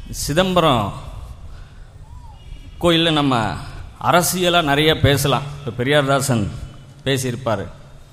சிதம்பரம் கோயிலில் நம்ம அரசியலாக நிறைய பேசலாம் இப்போ பெரியார்தாசன் பேசியிருப்பார்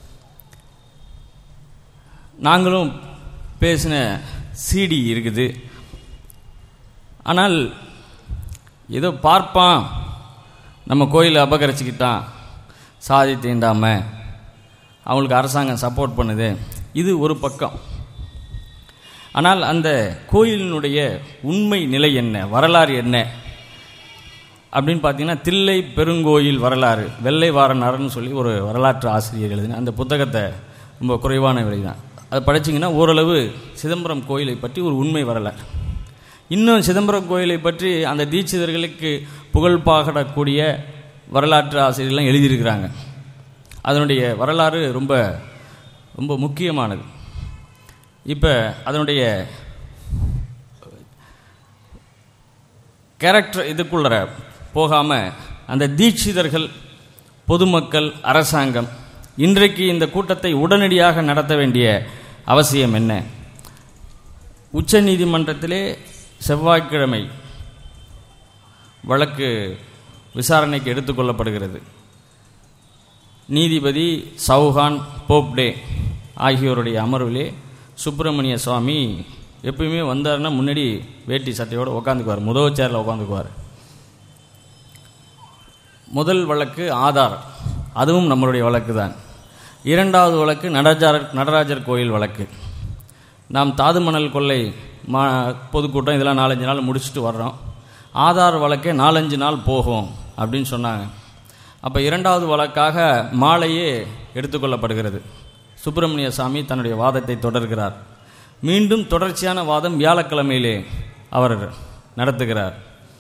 நாங்களும் பேசின சிடி இருக்குது ஆனால் ஏதோ பார்ப்பான் நம்ம கோயிலை அபகரிச்சுக்கிட்டான் சாதி தீண்டாம அவங்களுக்கு அரசாங்கம் சப்போர்ட் பண்ணுது இது ஒரு பக்கம் ஆனால் அந்த கோயிலினுடைய உண்மை நிலை என்ன வரலாறு என்ன அப்படின்னு பார்த்தீங்கன்னா தில்லை பெருங்கோயில் வரலாறு வெள்ளை வாரனார்னு சொல்லி ஒரு வரலாற்று ஆசிரியர் எழுதின அந்த புத்தகத்தை ரொம்ப குறைவான விலை தான் அதை படிச்சிங்கன்னா ஓரளவு சிதம்பரம் கோயிலை பற்றி ஒரு உண்மை வரலாறு இன்னும் சிதம்பரம் கோயிலை பற்றி அந்த தீட்சிதர்களுக்கு புகழ் பாகடக்கூடிய வரலாற்று ஆசிரியர்லாம் எழுதியிருக்கிறாங்க அதனுடைய வரலாறு ரொம்ப ரொம்ப முக்கியமானது இப்போ அதனுடைய கேரக்டர் இதுக்குள்ளற போகாமல் அந்த தீட்சிதர்கள் பொதுமக்கள் அரசாங்கம் இன்றைக்கு இந்த கூட்டத்தை உடனடியாக நடத்த வேண்டிய அவசியம் என்ன உச்ச நீதிமன்றத்திலே செவ்வாய்க்கிழமை வழக்கு விசாரணைக்கு எடுத்துக்கொள்ளப்படுகிறது நீதிபதி சௌஹான் போப்டே ஆகியோருடைய அமர்விலே சுப்பிரமணிய சுவாமி எப்பயுமே வந்தாருன்னா முன்னாடி வேட்டி சட்டையோடு உக்காந்துக்குவார் முதல் சேரில் உட்காந்துக்குவார் முதல் வழக்கு ஆதார் அதுவும் நம்மளுடைய வழக்கு தான் இரண்டாவது வழக்கு நடராஜர் நடராஜர் கோயில் வழக்கு நாம் தாதுமணல் கொள்ளை மா பொதுக்கூட்டம் இதெல்லாம் நாலஞ்சு நாள் முடிச்சுட்டு வர்றோம் ஆதார் வழக்கே நாலஞ்சு நாள் போகும் அப்படின்னு சொன்னாங்க அப்போ இரண்டாவது வழக்காக மாலையே எடுத்துக்கொள்ளப்படுகிறது சுப்பிரமணிய சாமி தன்னுடைய வாதத்தை தொடர்கிறார் மீண்டும் தொடர்ச்சியான வாதம் வியாழக்கிழமையிலே அவர் நடத்துகிறார்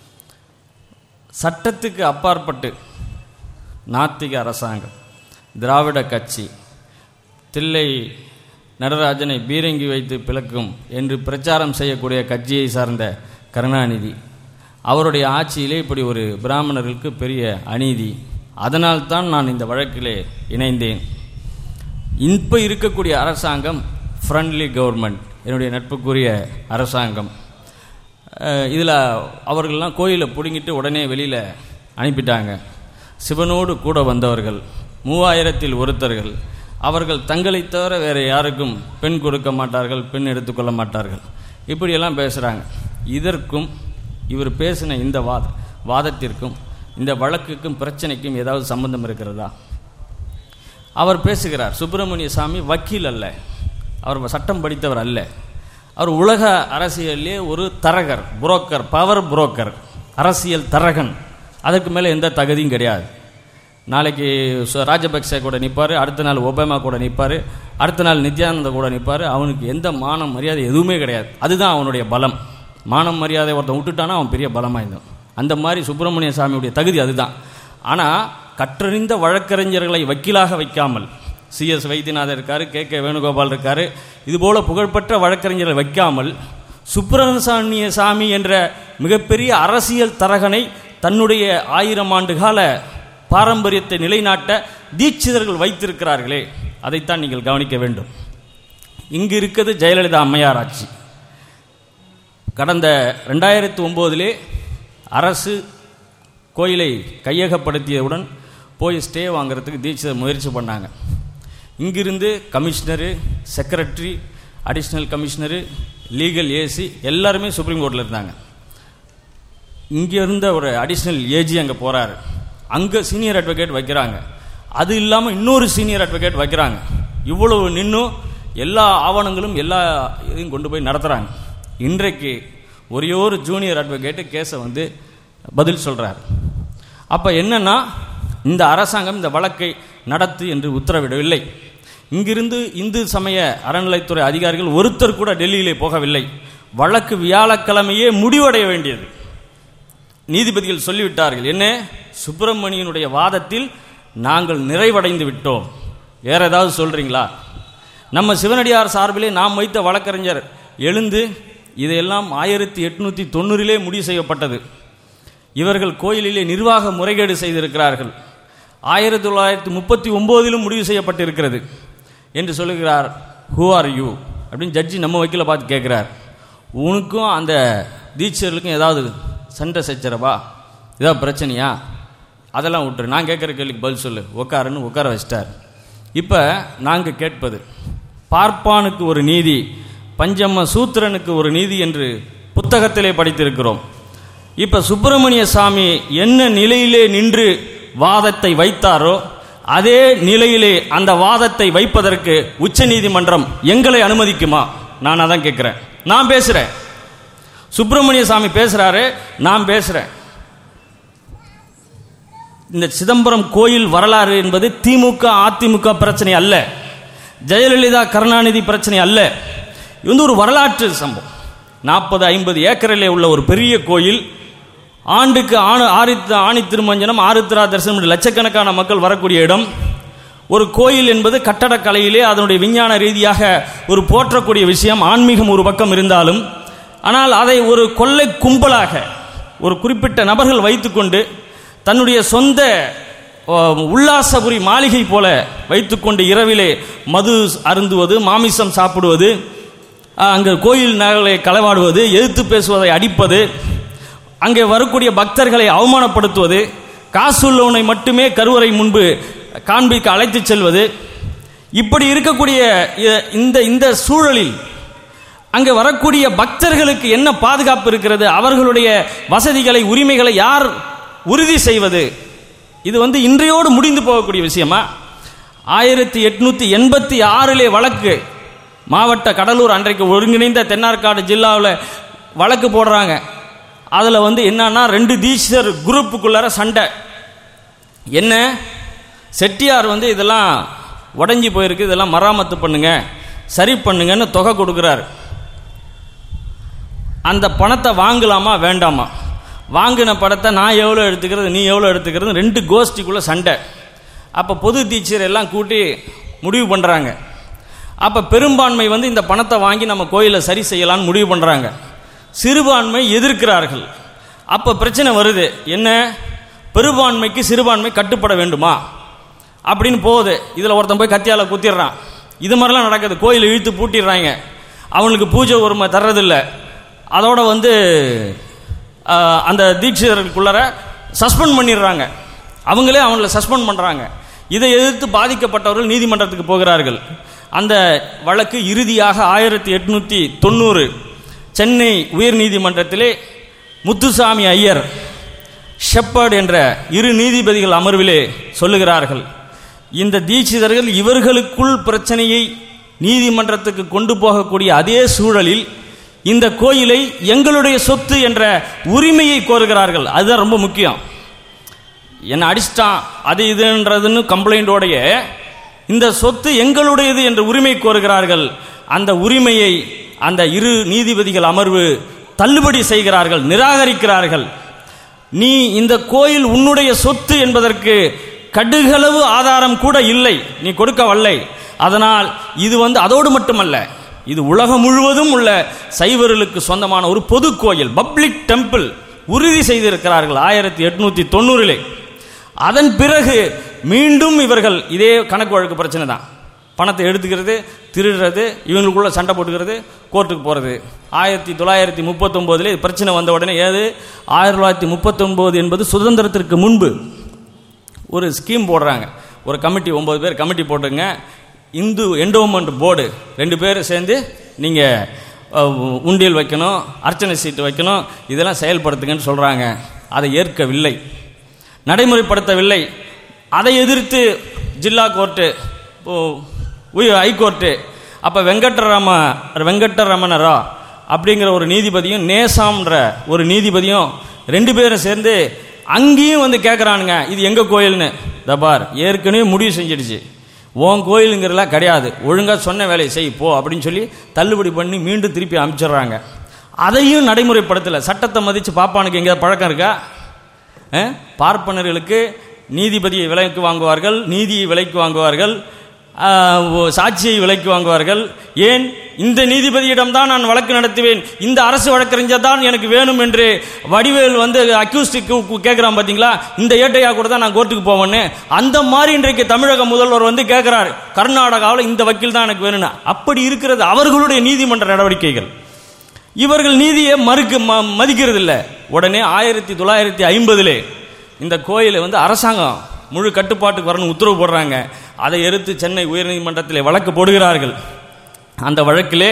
சட்டத்துக்கு அப்பாற்பட்டு நாத்திக அரசாங்கம் திராவிட கட்சி தில்லை நடராஜனை பீரங்கி வைத்து பிளக்கும் என்று பிரச்சாரம் செய்யக்கூடிய கட்சியை சார்ந்த கருணாநிதி அவருடைய ஆட்சியிலே இப்படி ஒரு பிராமணர்களுக்கு பெரிய அநீதி அதனால்தான் நான் இந்த வழக்கிலே இணைந்தேன் இப்போ இருக்கக்கூடிய அரசாங்கம் ஃப்ரெண்ட்லி கவர்மெண்ட் என்னுடைய நட்புக்குரிய அரசாங்கம் இதில் அவர்கள்லாம் கோயிலை பிடுங்கிட்டு உடனே வெளியில் அனுப்பிட்டாங்க சிவனோடு கூட வந்தவர்கள் மூவாயிரத்தில் ஒருத்தர்கள் அவர்கள் தங்களை தவிர வேறு யாருக்கும் பெண் கொடுக்க மாட்டார்கள் பெண் எடுத்துக்கொள்ள மாட்டார்கள் இப்படியெல்லாம் பேசுகிறாங்க இதற்கும் இவர் பேசின இந்த வாத வாதத்திற்கும் இந்த வழக்குக்கும் பிரச்சனைக்கும் ஏதாவது சம்பந்தம் இருக்கிறதா அவர் பேசுகிறார் சுப்பிரமணிய சாமி வக்கீல் அல்ல அவர் சட்டம் படித்தவர் அல்ல அவர் உலக அரசியலே ஒரு தரகர் புரோக்கர் பவர் புரோக்கர் அரசியல் தரகன் அதற்கு மேலே எந்த தகுதியும் கிடையாது நாளைக்கு ராஜபக்சே கூட நிற்பார் அடுத்த நாள் ஒபாமா கூட நிற்பார் அடுத்த நாள் நித்யானந்த கூட நிற்பார் அவனுக்கு எந்த மானம் மரியாதை எதுவுமே கிடையாது அதுதான் அவனுடைய பலம் மானம் மரியாதை ஒருத்தன் விட்டுட்டானா அவன் பெரிய பலமாயிருந்தான் அந்த மாதிரி சுப்பிரமணிய சாமியுடைய தகுதி அதுதான் ஆனால் கற்றறிந்த வழக்கறிஞர்களை வக்கீலாக வைக்காமல் சிஎஸ் வைத்தியநாதர் இருக்கார் கே கே வேணுகோபால் இருக்கார் இதுபோல் புகழ்பெற்ற வழக்கறிஞர்களை வைக்காமல் சுப்பிரமணிய சாமி என்ற மிகப்பெரிய அரசியல் தரகனை தன்னுடைய ஆயிரம் ஆண்டு கால பாரம்பரியத்தை நிலைநாட்ட தீட்சிதர்கள் வைத்திருக்கிறார்களே அதைத்தான் நீங்கள் கவனிக்க வேண்டும் இங்கு இருக்கிறது ஜெயலலிதா அம்மையார் ஆட்சி கடந்த ரெண்டாயிரத்தி ஒம்போதிலே அரசு கோயிலை கையகப்படுத்தியவுடன் போய் ஸ்டே வாங்குறதுக்கு தீட்சிதர் முயற்சி பண்ணாங்க இங்கிருந்து commissioner secretary additional commissioner legal AC எல்லாருமே சுப்ரீம் கோர்ட்டில் இருந்தாங்க இங்கே இருந்த ஒரு அடிஷ்னல் ஏஜி அங்கே போகிறாரு அங்கே சீனியர் அட்வொகேட் வைக்கிறாங்க அது இல்லாமல் இன்னொரு சீனியர் அட்வொகேட் வைக்கிறாங்க இவ்வளவு நின்றும் எல்லா ஆவணங்களும் எல்லா இதையும் கொண்டு போய் நடத்துகிறாங்க இன்றைக்கு ஒரே ஒரு ஜூனியர் அட்வொகேட்டு கேஸை வந்து பதில் சொல்கிறார் அப்போ என்னன்னா இந்த அரசாங்கம் இந்த வழக்கை நடத்து என்று உத்தரவிடவில்லை இங்கிருந்து இந்து சமய அறநிலைத்துறை அதிகாரிகள் ஒருத்தர் கூட டெல்லியிலே போகவில்லை வழக்கு வியாழக்கிழமையே முடிவடைய வேண்டியது நீதிபதிகள் சொல்லிவிட்டார்கள் என்ன சுப்பிரமணியனுடைய வாதத்தில் நாங்கள் நிறைவடைந்து விட்டோம் வேற ஏதாவது சொல்றீங்களா நம்ம சிவனடியார் சார்பிலே நாம் வைத்த வழக்கறிஞர் எழுந்து இதையெல்லாம் ஆயிரத்தி எட்நூத்தி தொண்ணூறிலே முடிவு செய்யப்பட்டது இவர்கள் கோயிலிலே நிர்வாக முறைகேடு செய்திருக்கிறார்கள் ஆயிரத்தி தொள்ளாயிரத்தி முப்பத்தி ஒம்போதிலும் முடிவு செய்யப்பட்டிருக்கிறது என்று சொல்லுகிறார் ஹூ ஆர் யூ அப்படின்னு ஜட்ஜி நம்ம வக்கீல பார்த்து கேட்குறார் உனக்கும் அந்த தீட்சர்களுக்கும் ஏதாவது சண்டை சச்சரவா ஏதாவது பிரச்சனையா அதெல்லாம் விட்டுரு நான் கேட்குற கேள்விக்கு பதில் சொல்லு உட்காருன்னு உட்கார வச்சிட்டார் இப்போ நாங்கள் கேட்பது பார்ப்பானுக்கு ஒரு நீதி பஞ்சம சூத்திரனுக்கு ஒரு நீதி என்று புத்தகத்திலே படித்திருக்கிறோம் இப்போ சுப்பிரமணிய சாமி என்ன நிலையிலே நின்று வாதத்தை வைத்தாரோ அதே நிலையிலே அந்த வாதத்தை வைப்பதற்கு உச்சநீதிமன்றம் எங்களை அனுமதிக்குமா நான் அதான் கேட்குறேன் நான் பேசுகிறேன் சுப்பிரமணிய சாமி பேசுகிறாரு நான் பேசுகிறேன் இந்த சிதம்பரம் கோயில் வரலாறு என்பது திமுக அதிமுக பிரச்சனை அல்ல ஜெயலலிதா கருணாநிதி பிரச்சனை அல்ல இது வந்து ஒரு வரலாற்று சம்பவம் நாற்பது ஐம்பது ஏக்கரிலே உள்ள ஒரு பெரிய கோயில் ஆண்டுக்கு ஆணு ஆரித்த ஆணி திருமஞ்சனம் ஆருத்ரா தரிசனம் என்று லட்சக்கணக்கான மக்கள் வரக்கூடிய இடம் ஒரு கோயில் என்பது கட்டடக்கலையிலே அதனுடைய விஞ்ஞான ரீதியாக ஒரு போற்றக்கூடிய விஷயம் ஆன்மீகம் ஒரு பக்கம் இருந்தாலும் ஆனால் அதை ஒரு கொள்ளை கும்பலாக ஒரு குறிப்பிட்ட நபர்கள் வைத்துக்கொண்டு தன்னுடைய சொந்த அஹ், உல்லாசபுரி மாளிகை போல வைத்துக்கொண்டு இரவிலே மது அருந்துவது மாமிசம் சாப்பிடுவது அஹ், அங்கே கோயில் நகர்களை களவாடுவது எதிர்த்து பேசுவதை அடிப்பது அங்கே வரக்கூடிய பக்தர்களை அவமானப்படுத்துவது காசுள்ளவனை மட்டுமே கருவறை முன்பு காண்பிக்க அழைத்துச் செல்வது இப்படி இருக்கக்கூடிய இ- இந்த இந்த சூழலில் அங்கே வரக்கூடிய பக்தர்களுக்கு என்ன பாதுகாப்பு இருக்கிறது அவர்களுடைய வசதிகளை உரிமைகளை யார் உறுதி செய்வது இது வந்து இன்றையோடு முடிந்து போகக்கூடிய விஷயமா ஆயிரத்தி எட்நூத்தி எண்பத்தி ஆறிலே வழக்கு மாவட்ட கடலூர் அன்றைக்கு ஒருங்கிணைந்த தென்னார்காடு ஜில்லாவில் வழக்கு போடுறாங்க அதில் வந்து என்னன்னா ரெண்டு தீட்சர் குரூப்புக்குள்ளார சண்டை என்ன செட்டியார் வந்து இதெல்லாம் உடஞ்சி போயிருக்கு இதெல்லாம் மராமத்து பண்ணுங்க சரி பண்ணுங்கன்னு தொகை கொடுக்குறாரு அந்த பணத்தை வாங்கலாமா வேண்டாமா வாங்கின படத்தை நான் எவ்வளோ எடுத்துக்கிறது நீ எவ்வளோ எடுத்துக்கிறது ரெண்டு கோஷ்டிக்குள்ளே சண்டை அப்போ பொது டீச்சர் எல்லாம் கூட்டி முடிவு பண்ணுறாங்க அப்போ பெரும்பான்மை வந்து இந்த பணத்தை வாங்கி நம்ம கோயிலை சரி செய்யலாம்னு முடிவு பண்ணுறாங்க சிறுபான்மை எதிர்க்கிறார்கள் அப்போ பிரச்சனை வருது என்ன பெரும்பான்மைக்கு சிறுபான்மை கட்டுப்பட வேண்டுமா அப்படின்னு போகுது இதில் ஒருத்தன் போய் கத்தியால குத்திடுறான் இது மாதிரிலாம் நடக்குது கோயிலை இழுத்து பூட்டிடுறாங்க அவனுக்கு பூஜை உரிமை தர்றதில்ல அதோட வந்து ஆஹ், அந்த தீட்சிதர்களுக்குள்ளார சஸ்பெண்ட் பண்ணிடுறாங்க அவங்களே அவங்கள சஸ்பெண்ட் பண்ணுறாங்க இதை எதிர்த்து பாதிக்கப்பட்டவர்கள் நீதிமன்றத்துக்கு போகிறார்கள் அந்த வழக்கு இறுதியாக ஆயிரத்தி எட்நூற்றி தொண்ணூறு சென்னை உயர்நீதிமன்றத்திலே முத்துசாமி ஐயர் ஷெப்பர்ட் என்ற இரு நீதிபதிகள் அமர்விலே சொல்லுகிறார்கள் இந்த தீட்சிதர்கள் இவர்களுக்குள் பிரச்சனையை நீதிமன்றத்துக்கு கொண்டு போகக்கூடிய அதே சூழலில் இந்த கோயிலை எங்களுடைய சொத்து என்ற உரிமையை கோருகிறார்கள் அதுதான் ரொம்ப முக்கியம் என்னை அடிச்சிட்டான் அது இதுன்றதுன்னு கம்ப்ளைண்டோடைய இந்த சொத்து எங்களுடையது என்ற உரிமை கோருகிறார்கள் அந்த உரிமையை அந்த இரு நீதிபதிகள் அமர்வு தள்ளுபடி செய்கிறார்கள் நிராகரிக்கிறார்கள் நீ இந்த கோயில் உன்னுடைய சொத்து என்பதற்கு கடுகளவு ஆதாரம் கூட இல்லை நீ கொடுக்க வல்லை அதனால் இது வந்து அதோடு மட்டுமல்ல இது உலகம் முழுவதும் உள்ள சைவர்களுக்கு சொந்தமான ஒரு பொது கோயில் பப்ளிக் டெம்பிள் உறுதி செய்திருக்கிறார்கள் ஆயிரத்தி எட்நூத்தி தொண்ணூறிலே அதன் பிறகு மீண்டும் இவர்கள் இதே கணக்கு வழக்கு பிரச்சனை தான் பணத்தை எடுத்துக்கிறது திருடுறது இவங்களுக்குள்ள சண்டை போட்டுக்கிறது கோர்ட்டுக்கு போகிறது ஆயிரத்தி தொள்ளாயிரத்தி முப்பத்தொம்போதுல பிரச்சனை வந்த உடனே ஏது ஆயிரத்தி தொள்ளாயிரத்தி முப்பத்தொம்போது என்பது சுதந்திரத்திற்கு முன்பு ஒரு ஸ்கீம் போடுறாங்க ஒரு கமிட்டி ஒன்பது பேர் கமிட்டி போட்டுங்க இந்து என்டோமெண்ட் போர்டு ரெண்டு பேர் சேர்ந்து நீங்கள் உண்டியல் வைக்கணும் அர்ச்சனை சீட்டு வைக்கணும் இதெல்லாம் செயல்படுத்துங்கன்னு சொல்கிறாங்க அதை ஏற்கவில்லை நடைமுறைப்படுத்தவில்லை அதை எதிர்த்து ஜில்லா கோர்ட்டு இப்போ உய- ஹைகோர்ட்டு அப்போ வெங்கட்ராம வெங்கட்டரமணரா அப்படிங்கிற ஒரு நீதிபதியும் நேசாம்ன்ற ஒரு நீதிபதியும் ரெண்டு பேரும் சேர்ந்து அங்கேயும் வந்து கேட்குறானுங்க இது எங்கள் கோயில்னு தபார் ஏற்கனவே முடிவு செஞ்சிடுச்சு உன் கோயிலுங்கிறதுலாம் கிடையாது ஒழுங்காக சொன்ன வேலையை செய் போ அப்படின்னு சொல்லி தள்ளுபடி பண்ணி மீண்டும் திருப்பி அனுப்பிச்சிடுறாங்க அதையும் நடைமுறைப்படுத்தலை சட்டத்தை மதித்து பாப்பானுக்கு எங்கேயாவது பழக்கம் இருக்கா அஹ்? பார்ப்பனர்களுக்கு நீதிபதியை விலைக்கு வாங்குவார்கள் நீதியை விலைக்கு வாங்குவார்கள் ஆஹ், ஓ- சாட்சியை விலைக்கு வாங்குவார்கள் ஏன் இந்த நீதிபதியிடம்தான் நான் வழக்கு நடத்துவேன் இந்த அரசு வழக்கறிஞர் தான் எனக்கு வேணும் என்று வடிவேல் வந்து அக்யூஸ்டிக்கு கேட்குறான் பார்த்தீங்களா இந்த ஏட்டையா கூட தான் நான் கோர்ட்டுக்கு போவேன்னு அந்த மாதிரி இன்றைக்கு தமிழக முதல்வர் வந்து கேட்குறாரு கர்நாடகாவில் இந்த வக்கீல் தான் எனக்கு வேணும்னு அப்படி இருக்கிறது அவர்களுடைய நீதிமன்ற நடவடிக்கைகள் இவர்கள் நீதியை மறுக்க ம- மதிக்கிறது இல்லை உடனே ஆயிரத்தி தொள்ளாயிரத்தி ஐம்பதுலே இந்த கோயிலை வந்து அரசாங்கம் முழு கட்டுப்பாட்டுக்கு வரணும் உத்தரவு போடுறாங்க அதை எதிர்த்து சென்னை உயர்நீதிமன்றத்தில் வழக்கு போடுகிறார்கள் அந்த வழக்கிலே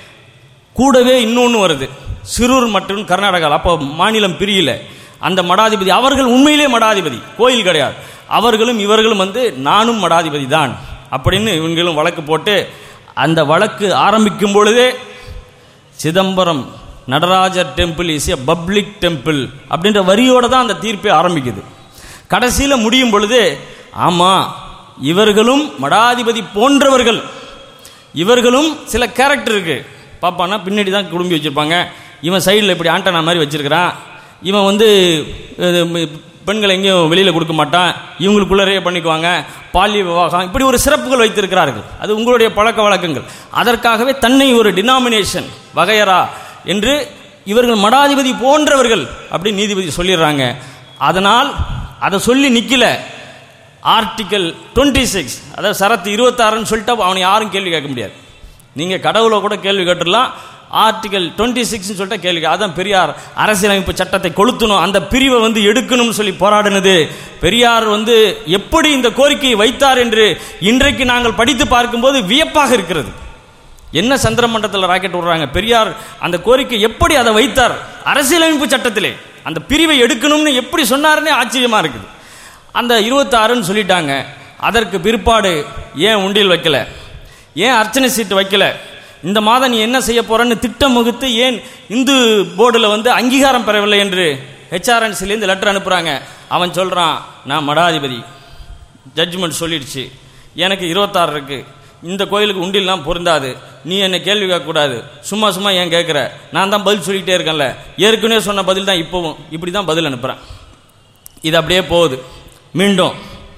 கூடவே இன்னொன்று வருது சிரூர் மற்றும் கர்நாடகா அப்போ மாநிலம் பிரியல அந்த மடாதிபதி அவர்கள் உண்மையிலே மடாதிபதி கோயில் கிடையாது அவர்களும் இவர்களும் வந்து நானும் மடாதிபதி தான் அப்படின்னு இவங்களும் வழக்கு போட்டு அந்த வழக்கு ஆரம்பிக்கும் பொழுதே Chidambaram Natarajar temple is a public temple அப்படின்ற வரியோட தான் அந்த தீர்ப்பே ஆரம்பிக்குது கடைசியில் முடியும் பொழுது ஆமாம் இவர்களும் மடாதிபதி போன்றவர்கள் இவர்களும் சில கேரக்டர் இருக்கு பாப்பானா பின்னாடி தான் குடும்பி வச்சிருப்பாங்க இவன் சைடில் இப்படி ஆண்டனா மாதிரி வச்சிருக்கிறான் இவன் வந்து இது, ம- பெண்களை எங்கேயும் வெளியில் கொடுக்க மாட்டான் இவங்களுக்குள்ளரையே பண்ணிக்குவாங்க பாலிய விவாகம் இப்படி ஒரு சிறப்புகள் வைத்திருக்கிறார்கள் அது உங்களுடைய பழக்க வழக்கங்கள் அதற்காகவே தன்னை ஒரு டினாமினேஷன் வகையரா என்று இவர்கள் மடாதிபதி போன்றவர்கள் அப்படி நீதிபதி சொல்லிடுறாங்க அதனால் அதை சொல்லி நிக்கல ஆர்டிக்கல் டுவெண்ட்டி சிக்ஸ் அதாவது சரத்து இருபத்தாறுன்னு சொல்லிட்டு அவனை யாரும் கேள்வி கேட்க முடியாது நீங்கள் கடவுளை கூட கேள்வி கேட்டுடலாம் ஆர்டிகல் டுவெண்ட்டி சிக்ஸ்னு சொல்லிட்டு கேள்வி கே- அதான் பெரியார் அரசியலமைப்பு சட்டத்தை கொளுத்தணும் அந்த பிரிவை வந்து எடுக்கணும்னு சொல்லி போராடினது பெரியார் வந்து எப்படி இந்த கோரிக்கையை வைத்தார் என்று இன்றைக்கு நாங்கள் படித்து பார்க்கும்போது வியப்பாக இருக்கிறது என்ன சந்திரமண்டலத்தில் ராக்கெட் விடுறாங்க பெரியார் அந்த கோரிக்கை எப்படி அதை வைத்தார் அரசியலமைப்பு சட்டத்திலே அந்த பிரிவை எடுக்கணும்னு எப்படி சொன்னாருன்னே ஆச்சரியமா இருக்குது அந்த இருபத்தாறுன்னு சொல்லிட்டாங்க அதற்கு பிற்பாடு ஏன் உண்டியல் வைக்கல ஏன் அர்ச்சனை சீட்டு வைக்கல இந்த மாதம் நீ என்ன செய்ய போறன்னு திட்டம் வகுத்து ஏன் இந்து போர்டில் வந்து அங்கீகாரம் பெறவில்லை என்று ஹெச்ஆர்என்சிலேருந்து லெட்டர் அனுப்புறாங்க அவன் சொல்றான் நான் மடாதிபதி ஜட்ஜ்மெண்ட் சொல்லிடுச்சு எனக்கு இருபத்தாறு இருக்கு இந்த கோயிலுக்கு உண்டில்லாம் பொருந்தாது நீ என்னை கேள்வி கேட்கக்கூடாது சும்மா சும்மா ஏன் கேட்குற நான் தான் பதில் சொல்லிக்கிட்டே இருக்கேன்ல ஏற்கனவே சொன்ன பதில் தான் இப்போவும் இப்படி தான் பதில் அனுப்புகிறேன் இது அப்படியே போகுது மீண்டும்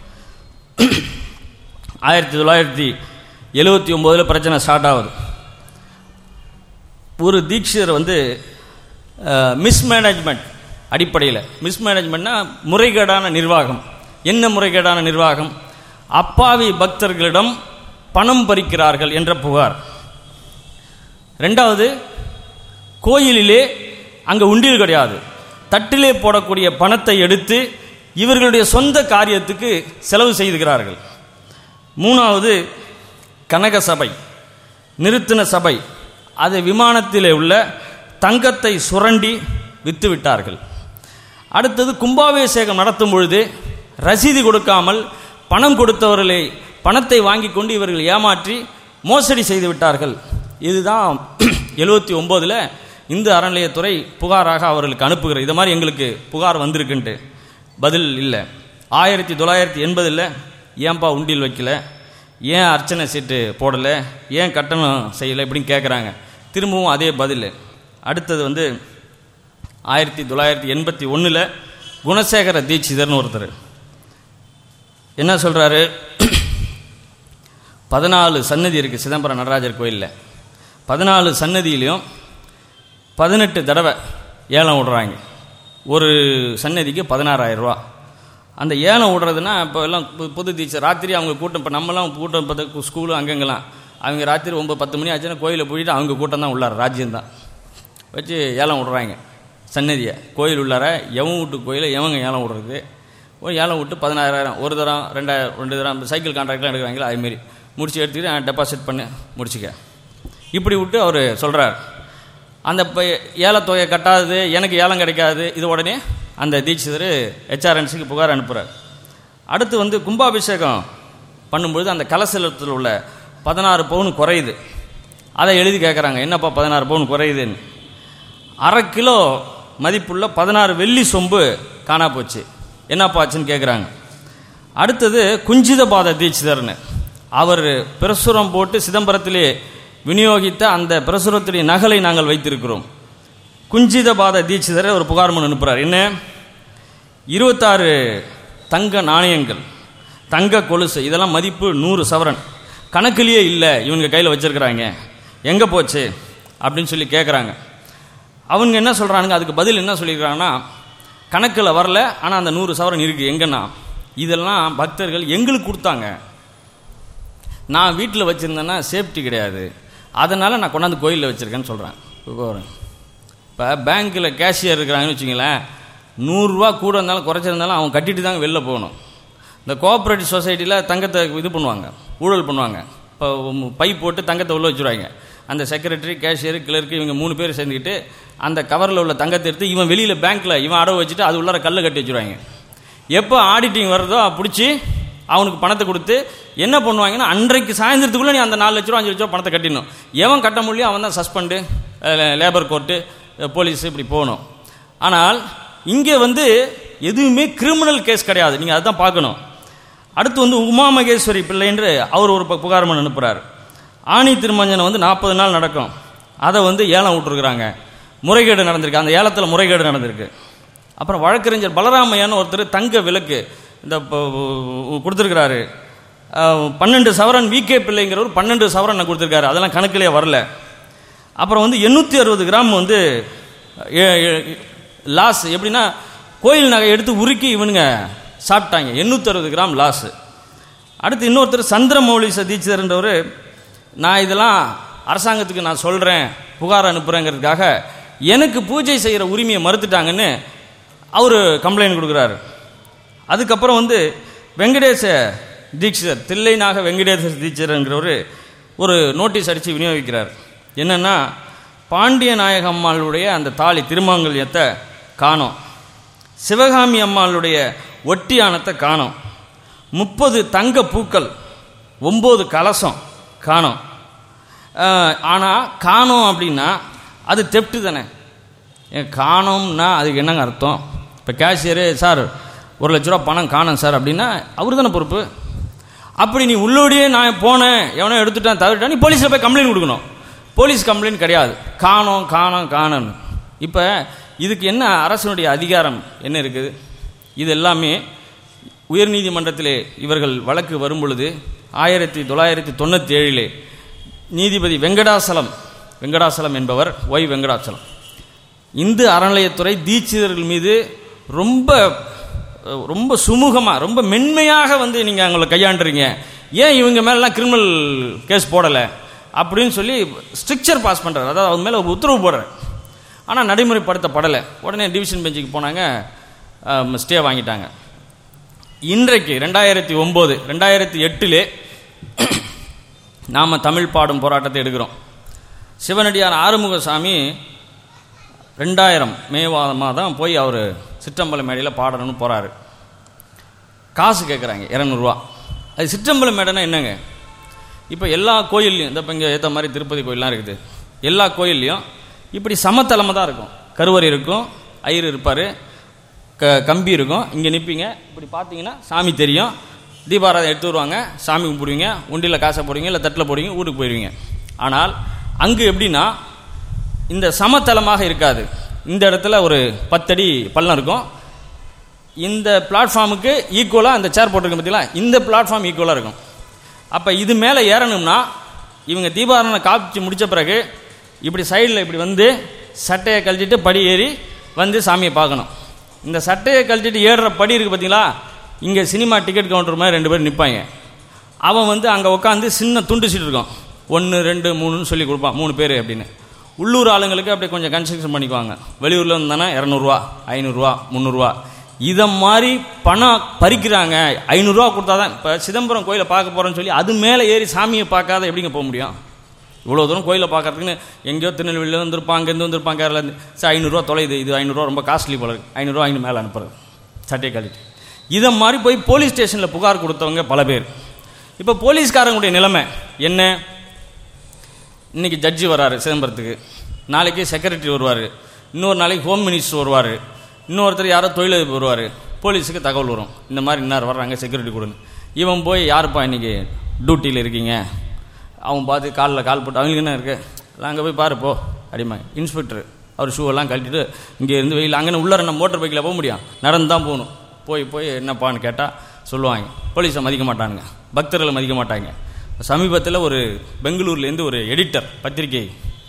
ஆயிரத்தி தொள்ளாயிரத்தி எழுபத்தி ஒம்போதில் பிரச்சனை ஸ்டார்ட் ஆகுது ஒரு தீட்சிதர் வந்து மிஸ்மேனேஜ்மெண்ட் அடிப்படையில் மிஸ்மேனேஜ்மெண்ட்னா முறைகேடான நிர்வாகம் என்ன முறைகேடான நிர்வாகம் அப்பாவி பக்தர்களிடம் பணம் பறிக்கிறார்கள் என்ற புகார் ரெண்டாவது கோயிலிலே அங்கே உண்டியல் கிடையாது தட்டிலே போடக்கூடிய பணத்தை எடுத்து இவர்களுடைய சொந்த காரியத்துக்கு செலவு செய்துகிறார்கள் மூணாவது கனக சபை நிறுத்தின சபை அது விமானத்திலே உள்ள தங்கத்தை சுரண்டி வித்து விட்டார்கள் அடுத்தது கும்பாபிஷேகம் நடத்தும் பொழுது ரசீது கொடுக்காமல் பணம் கொடுத்தவர்களை பணத்தை வாங்கி கொண்டு இவர்கள் ஏமாற்றி மோசடி செய்து விட்டார்கள் இதுதான் எழுபத்தி ஒம்போதில் இந்து அறநிலையத்துறை புகாராக அவர்களுக்கு அனுப்புகிறது இது மாதிரி எங்களுக்கு புகார் வந்திருக்குன்ட்டு பதில் இல்லை ஆயிரத்தி தொள்ளாயிரத்தி எண்பதில் ஏன்பா உண்டியல் வைக்கல ஏன் அர்ச்சனை சீட்டு போடலை ஏன் கட்டணம் செய்யலை இப்படின்னு கேட்குறாங்க திரும்பவும் அதே பதில் அடுத்தது வந்து ஆயிரத்தி தொள்ளாயிரத்தி எண்பத்தி ஒன்றில் குணசேகர தீட்சிதர்னு ஒருத்தர் என்ன சொல்கிறாரு பதினாலு சன்னதி இருக்குது சிதம்பரம் நடராஜர் கோயிலில் பதினாலு சன்னதியிலையும் பதினெட்டு தடவை ஏலம் விடுறாங்க ஒரு சன்னதிக்கு பதினாறாயிரம் ரூபா அந்த ஏலம் விடுறதுன்னா இப்போ எல்லாம் பு- புது டீச்சர் ராத்திரி அவங்க கூட்டம் இப்போ நம்மலாம் கூட்டம் இப்போ ஸ்கூலு அங்கங்கெல்லாம் அவங்க ராத்திரி ஒம்பது பத்து மணி ஆச்சுன்னா கோயிலை போயிட்டு அவங்க கூட்டம் தான் உள்ளார் ராஜ்யம்தான் வச்சு ஏலம் விடுறாங்க சன்னதியை கோயில் உள்ளார எவன் வீட்டு கோயிலை எவங்க ஏலம் விடுறது ஒரு ஏலம் விட்டு பதினாயிரம் ஒரு தரம் ரெண்டாயிரம் ரெண்டு தரம் சைக்கிள் கான்ட்ராக்ட்லாம் எடுக்கிறாங்களா அதுமாரி முடிச்சு எடுத்துக்கிட்டு டெபாசிட் பண்ணி முடிச்சுக்க இப்படி விட்டு அவர் சொல்கிறார் அந்த ப- ஏலத்தொகை கட்டாதது எனக்கு ஏலம் கிடைக்காது இது உடனே அந்த தீட்சிதர் ஹெச்ஆர்என்சிக்கு புகார் அனுப்புகிறார் அடுத்து வந்து கும்பாபிஷேகம் பண்ணும்பொழுது அந்த கலசலத்தில் உள்ள பதினாறு பவுன் குறையுது அதை எழுதி கேட்குறாங்க என்னப்பா பதினாறு பவுன் குறையுதுன்னு அரை கிலோ மதிப்புள்ள பதினாறு வெள்ளி சொம்பு காணா போச்சு என்னப்பா ஆச்சுன்னு கேட்குறாங்க அடுத்தது குஞ்சிதபாத தீட்சிதர்னு அவர் பிரசுரம் போட்டு சிதம்பரத்திலே விநியோகித்த அந்த பிரசுரத்துடைய நகலை நாங்கள் வைத்திருக்கிறோம் குஞ்சிதபாத தீட்சிதரை ஒரு புகார் மனு அனுப்புகிறார் என்ன இருபத்தாறு தங்க நாணயங்கள் தங்க கொலுசு இதெல்லாம் மதிப்பு நூறு சவரன் கணக்குலேயே இல்லை இவங்க கையில் வச்சிருக்கிறாங்க எங்கே போச்சு அப்படின்னு சொல்லி கேட்குறாங்க அவங்க என்ன சொல்கிறானுங்க அதுக்கு பதில் என்ன சொல்லியிருக்கிறாங்கன்னா கணக்கில் வரல ஆனால் அந்த நூறு சவரன் இருக்குது எங்கன்னா இதெல்லாம் பக்தர்கள் எங்களுக்கு கொடுத்தாங்க நான் வீட்டில் வச்சுருந்தேன்னா சேஃப்டி கிடையாது அதனால் நான் கொண்டாந்து கோயிலில் வச்சுருக்கேன்னு சொல்கிறேன் இப்போ பேங்க்கில் கேஷியர் இருக்கிறாங்கன்னு வச்சுங்களேன் நூறுரூவா கூட இருந்தாலும் குறைச்சிருந்தாலும் அவன் கட்டிட்டு தாங்க வெளில போகணும் இந்த கோஆப்ரேட்டிவ் சொசைட்டியில் தங்கத்தை இது பண்ணுவாங்க ஊழல் பண்ணுவாங்க இப்போ பை போட்டு தங்கத்தை உள்ள வச்சுருவாங்க அந்த செக்ரட்டரி கேஷியர் கிளர்க்கு இவங்க மூணு பேர் சேர்ந்துக்கிட்டு அந்த கவரில் உள்ள தங்கத்தை எடுத்து இவன் வெளியில் பேங்க்கில் இவன் அடவு வச்சுட்டு அது உள்ளார கல்லை கட்டி வச்சுருவாங்க எப்போ ஆடிட்டிங் வருதோ பிடிச்சி அவனுக்கு பணத்தை கொடுத்து என்ன பண்ணுவாங்கன்னா அன்றைக்கு சாயந்தரத்துக்குள்ளே நீ அந்த நாலு லட்ச ரூபா அஞ்சு லட்ச ரூபா பணத்தை கட்டிடணும் எவன் கட்ட முடியும் அவன் தான் சஸ்பெண்டு லேபர் கோர்ட்டு போலீஸ் இப்படி போகணும் ஆனால் இங்கே வந்து எதுவுமே கிரிமினல் கேஸ் கிடையாது நீங்கள் அதுதான் பார்க்கணும் அடுத்து வந்து உமா மகேஸ்வரி பிள்ளைன்று அவர் ஒரு பு- புகார் மனு அனுப்புகிறார் ஆணி திருமஞ்சனம் வந்து நாற்பது நாள் நடக்கும் அதை வந்து ஏலம் விட்டுருக்குறாங்க முறைகேடு நடந்திருக்கு அந்த ஏலத்தில் முறைகேடு நடந்திருக்கு அப்புறம் வழக்கறிஞர் பலராமையான்னு ஒருத்தர் தங்க விளக்கு இந்த ப- கொடுத்துருக்கிறாரு அஹ், பன்னெண்டு சவரன் விகே பிள்ளைங்கிறவர் பன்னெண்டு சவரன் கொடுத்துருக்காரு அதெல்லாம் கணக்கிலே வரல அப்புறம் வந்து எண்ணூற்றி அறுபது கிராம் வந்து லாஸ் எப்படின்னா கோயில் நகை எடுத்து உருக்கி இவனுங்க சாப்பிட்டாங்க எண்ணூற்றி அறுபது கிராம் லாஸ் அடுத்து இன்னொருத்தர் சந்திரமௌலி சதீச்சர்ன்றவர் நான் இதெல்லாம் அரசாங்கத்துக்கு நான் சொல்கிறேன் புகார் அனுப்புகிறேங்கிறதுக்காக எனக்கு பூஜை செய்கிற உரிமையை மறுத்துட்டாங்கன்னு அவர் கம்ப்ளைண்ட் கொடுக்குறாரு அதுக்கப்புறம் வந்து வெங்கடேச தீட்சிதர் தில்லைநாக வெங்கடேச தீட்சிதர்ங்கிறவர் ஒரு நோட்டீஸ் அடித்து விநியோகிக்கிறார் என்னென்னா பாண்டிய நாயக அம்மாளுடைய அந்த தாலி திருமாங்கல்யத்தை காணோம் சிவகாமி அம்மாளுடைய ஒட்டியானத்தை காணோம் முப்பது தங்க பூக்கள் ஒம்பது கலசம் காணோம் ஆனால் காணோம் அப்படின்னா அது தெப்ட்டு தானே ஏன் காணோம்னா அதுக்கு என்னங்க அர்த்தம் இப்போ கேஷியரு சார் ஒரு லட்ச ரூபா பணம் காணோம் சார் அப்படின்னா அவர் தானே பொறுப்பு அப்படி நீ உள்ளோடையே நான் போனேன் எவனோ எடுத்துட்டான் தவிர்ட்டான் நீ போலீஸில் போய் கம்ப்ளைண்ட் கொடுக்கணும் போலீஸ் கம்ப்ளைண்ட் கிடையாது காணோம் காணோம் காணோம்னு இப்போ இதுக்கு என்ன அரசனுடைய அதிகாரம் என்ன இருக்குது இது எல்லாமே உயர்நீதிமன்றத்திலே இவர்கள் வழக்கு வரும் பொழுது ஆயிரத்தி தொள்ளாயிரத்தி தொண்ணூற்றி ஏழிலே நீதிபதி வெங்கடாசலம் வெங்கடாசலம் என்பவர் ஒய் வெங்கடாசலம் இந்து அறநிலையத்துறை தீட்சிதர்கள் மீது ரொம்ப அஹ், ரொம்ப சுமூகமாக ரொம்ப மென்மையாக வந்து நீங்கள் அவங்கள கையாண்டுறீங்க ஏன் இவங்க மேலாம் கிரிமினல் கேஸ் போடலை அப்படின்னு சொல்லி ஸ்ட்ரிக்சர் பாஸ் பண்ணுறாரு அதாவது அவங்க மேலே ஒரு உத்தரவு போடுறாரு ஆனால் நடைமுறைப்படுத்தப்படலை உடனே டிவிஷன் பெஞ்சுக்கு போனாங்க ஸ்டே வாங்கிட்டாங்க இன்றைக்கு ரெண்டாயிரத்தி ஒம்பது ரெண்டாயிரத்தி எட்டிலே நாம் தமிழ் பாடும் போராட்டத்தை எடுக்கிறோம் சிவனடியார் ஆறுமுகசாமி ரெண்டாயிரம் மே மாதம் போய் அவர் சிற்றம்பலம் மேடையில் பாடணும்னு போகிறாரு காசு கேட்குறாங்க இரநூறுவா அது சிற்றம்பலம் மேடைனா என்னங்க இப்போ எல்லா கோயில்லையும் இந்த இப்போ இங்கே ஏற்ற மாதிரி திருப்பதி கோயிலெலாம் இருக்குது எல்லா கோயில்லையும் இப்படி சமத்தலமாக தான் இருக்கும் கருவறை இருக்கும் ஐயர் இருப்பார் க கம்பி இருக்கும் இங்கே நிற்பீங்க இப்படி பார்த்தீங்கன்னா சாமி தெரியும் தீபாராதனை எடுத்து வருவாங்க சாமி கும்பிடுவீங்க உண்டியில் காசை போடுவீங்க இல்லை தட்டில் போடுவீங்க வீட்டுக்கு போயிடுவீங்க ஆனால் அங்கு எப்படின்னா இந்த சமதளமாக இருக்காது இந்த இடத்துல ஒரு பத்தடி பள்ளம் இருக்கும் இந்த பிளாட்ஃபார்முக்கு ஈக்குவலாக அந்த சேர் போட்டிருக்க பார்த்தீங்களா இந்த பிளாட்ஃபார்ம் ஈக்குவலாக இருக்கும் அப்போ இது மேலே ஏறணும்னா இவங்க தீபாராதனை காப்பிச்சு முடித்த பிறகு இப்படி சைடில் இப்படி வந்து சட்டையை கழட்டிட்டு படி ஏறி வந்து சாமியை பார்க்கணும் இந்த சட்டையை கழட்டிட்டு ஏறுற படி இருக்குது பார்த்தீங்களா இங்கே சினிமா டிக்கெட் கவுண்டர் மாதிரி ரெண்டு பேர் நிற்பாங்க அவன் வந்து அங்கே உட்காந்து சின்ன துண்டு சீட் இருக்கும் ஒன்று ரெண்டு மூணுன்னு சொல்லி கொடுப்பான் மூணு பேர் அப்படின்னு உள்ளூர் ஆளுங்களுக்கு அப்படியே கொஞ்சம் கன்ஸ்ட்ரக்ஷன் பண்ணிக்குவாங்க வெளியூரில் இருந்தானே இரநூறுவா ஐநூறுரூவா முந்நூறுரூவா இதை மாதிரி பணம் பறிக்கிறாங்க ஐநூறுரூவா கொடுத்தா தான் இப்போ சிதம்பரம் கோயிலை பார்க்க போகிறேன்னு சொல்லி அது மேலே ஏறி சாமியை பார்க்காத எப்படிங்க போக முடியும் இவ்வளோ தூரம் கோயிலை பார்க்கறதுக்குன்னு எங்கேயோ திருநெல்வேலியில் வந்திருப்பாங்க அங்கேருந்து வந்திருப்பாங்க கேரளாந்து சரி ஐநூறுரூவா தொலையுது இது ஐநூறுரூவா ரொம்ப காஸ்ட்லி போல இருக்கு ஐநூறுரூவா ஐநூறு மேலே அனுப்புறது சட்டையை கழிட்டு இதை மாதிரி போய் போலீஸ் ஸ்டேஷனில் புகார் கொடுத்தவங்க பல பேர் இப்போ போலீஸ்காரங்களுடைய நிலைமை என்ன இன்னைக்கு ஜட்ஜி வராரு சிதம்பரத்துக்கு நாளைக்கு செக்ரட்டரி வருவார் இன்னொரு நாளைக்கு ஹோம் மினிஸ்டர் வருவார் இன்னொருத்தர் யாரோ தொழிலதிபர் வருவார் போலீஸுக்கு தகவல் வரும் இந்த மாதிரி இன்னார் வர்றாங்க செக்யூரிட்டி கொடுங்க இவன் போய் யாருப்பா இன்னைக்கு டியூட்டியில் இருக்கீங்க அவன் பார்த்து காலில் கால் போட்டு அவங்களுக்கு என்ன இருக்கு எல்லாம் அங்கே போய் பாரு போ அடிமா இன்ஸ்பெக்டர் அவர் ஷூவெல்லாம் கழட்டிட்டு இங்கே இருந்து வெயில் அங்கே உள்ள நம்ம மோட்டர் பைக்கில் போக முடியும் நடந்து தான் போகணும் போய் போய் என்னப்பான்னு கேட்டால் சொல்லுவாங்க போலீஸை மதிக்க மாட்டானுங்க பக்தர்களை மதிக்க மாட்டாங்க சமீபத்தில் ஒரு பெங்களூர்லேருந்து ஒரு எடிட்டர் பத்திரிகை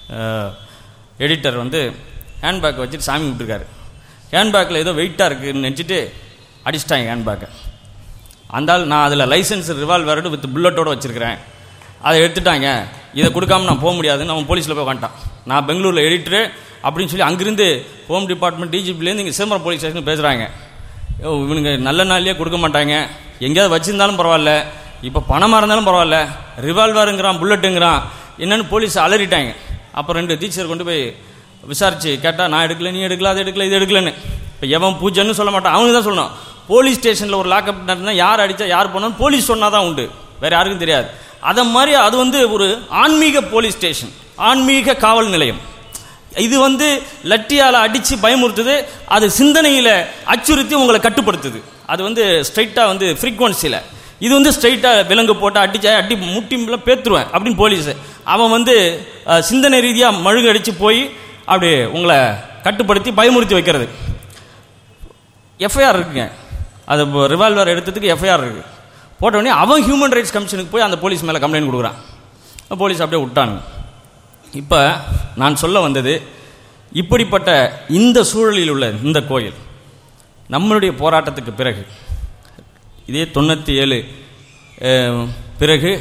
எடிட்டர் வந்து ஹேண்ட்பேக் வச்சுட்டு சாமி விட்டுருக்காரு ஹேண்ட்பேக்கில் ஏதோ வெயிட்டாக இருக்குன்னு நினச்சிட்டு அடிச்சிட்டாங்க ஹேண்ட்பேக்கை அந்த ஆள் நான் அதில் லைசன்ஸ் ரிவால்வரோடு வித் புல்லட்டோடு வச்சுருக்கிறேன் அதை எடுத்துட்டாங்க இதை கொடுக்காம நான் போக முடியாதுன்னு அவன் போலீஸில் போய் உட்காந்துட்டான் நான் பெங்களூரில் எடிட்டரு அப்படின்னு சொல்லி அங்கிருந்து ஹோம் டிபார்ட்மெண்ட் டிஜிபிலேருந்து இங்கே சிதம்பரம் போலீஸ் ஸ்டேஷன் பேசுகிறாங்க இவனுங்க நல்ல நாள்லயே கொடுக்க மாட்டாங்க எங்கேயாவது வச்சிருந்தாலும் பரவாயில்ல இப்போ பணமாக இருந்தாலும் பரவாயில்ல ரிவால்வருங்கிறான் புல்லட்டுங்கிறான் என்னன்னு போலீஸ் அலறிட்டாங்க அப்போ ரெண்டு டீச்சர் கொண்டு போய் விசாரிச்சு கேட்டால் நான் எடுக்கல நீ எடுக்கல அது எடுக்கல இது எடுக்கலன்னு இப்போ எவன் பூஜைன்னு சொல்ல மாட்டான் அவனுக்கு தான் சொல்லணும் போலீஸ் ஸ்டேஷனில் ஒரு லாக்அப் நடந்தா யார் அடித்தா யார் போனாலும் போலீஸ் சொன்னால் தான் உண்டு வேற யாருக்கும் தெரியாது அதை மாதிரி அது வந்து ஒரு ஆன்மீக போலீஸ் ஸ்டேஷன் ஆன்மீக காவல் நிலையம் இது வந்து லட்டியால அடிச்சு பயமுறுத்துது அது சிந்தனையில அச்சுறுத்தி உங்களை கட்டுப்படுத்துது அது வந்து ஸ்ட்ரைட்டா வந்து ஃப்ரீக்வன்சியில் இது வந்து ஸ்ட்ரைட்டா விலங்கு போட்டு அடிச்சா அடி முட்டில பேத்துருவேன் அப்படின்னு போலீஸ் அவன் வந்து அஹ், சிந்தனை ரீதியா மழுகு அடிச்சு போய் அப்படி உங்களை கட்டுப்படுத்தி பயமுறுத்தி வைக்கிறது எஃப்ஐஆர் இருக்குங்க அது ரிவால்வர் எடுத்ததுக்கு எஃப்ஐஆர் இருக்கு போட்ட உடனே அவன் ஹியூமன் ரைட்ஸ் கமிஷனுக்கு போய் அந்த போலீஸ் மேலே கம்ப்ளைண்ட் கொடுக்குறான் போலீஸ் அப்படியே விட்டானுங்க இப்போ நான் சொல்ல வந்தது இப்படிப்பட்ட இந்த சூழலில் உள்ள இந்த கோயில் நம்மளுடைய போராட்டத்துக்கு பிறகு இதே தொண்ணூற்றி ஏழு பிறகு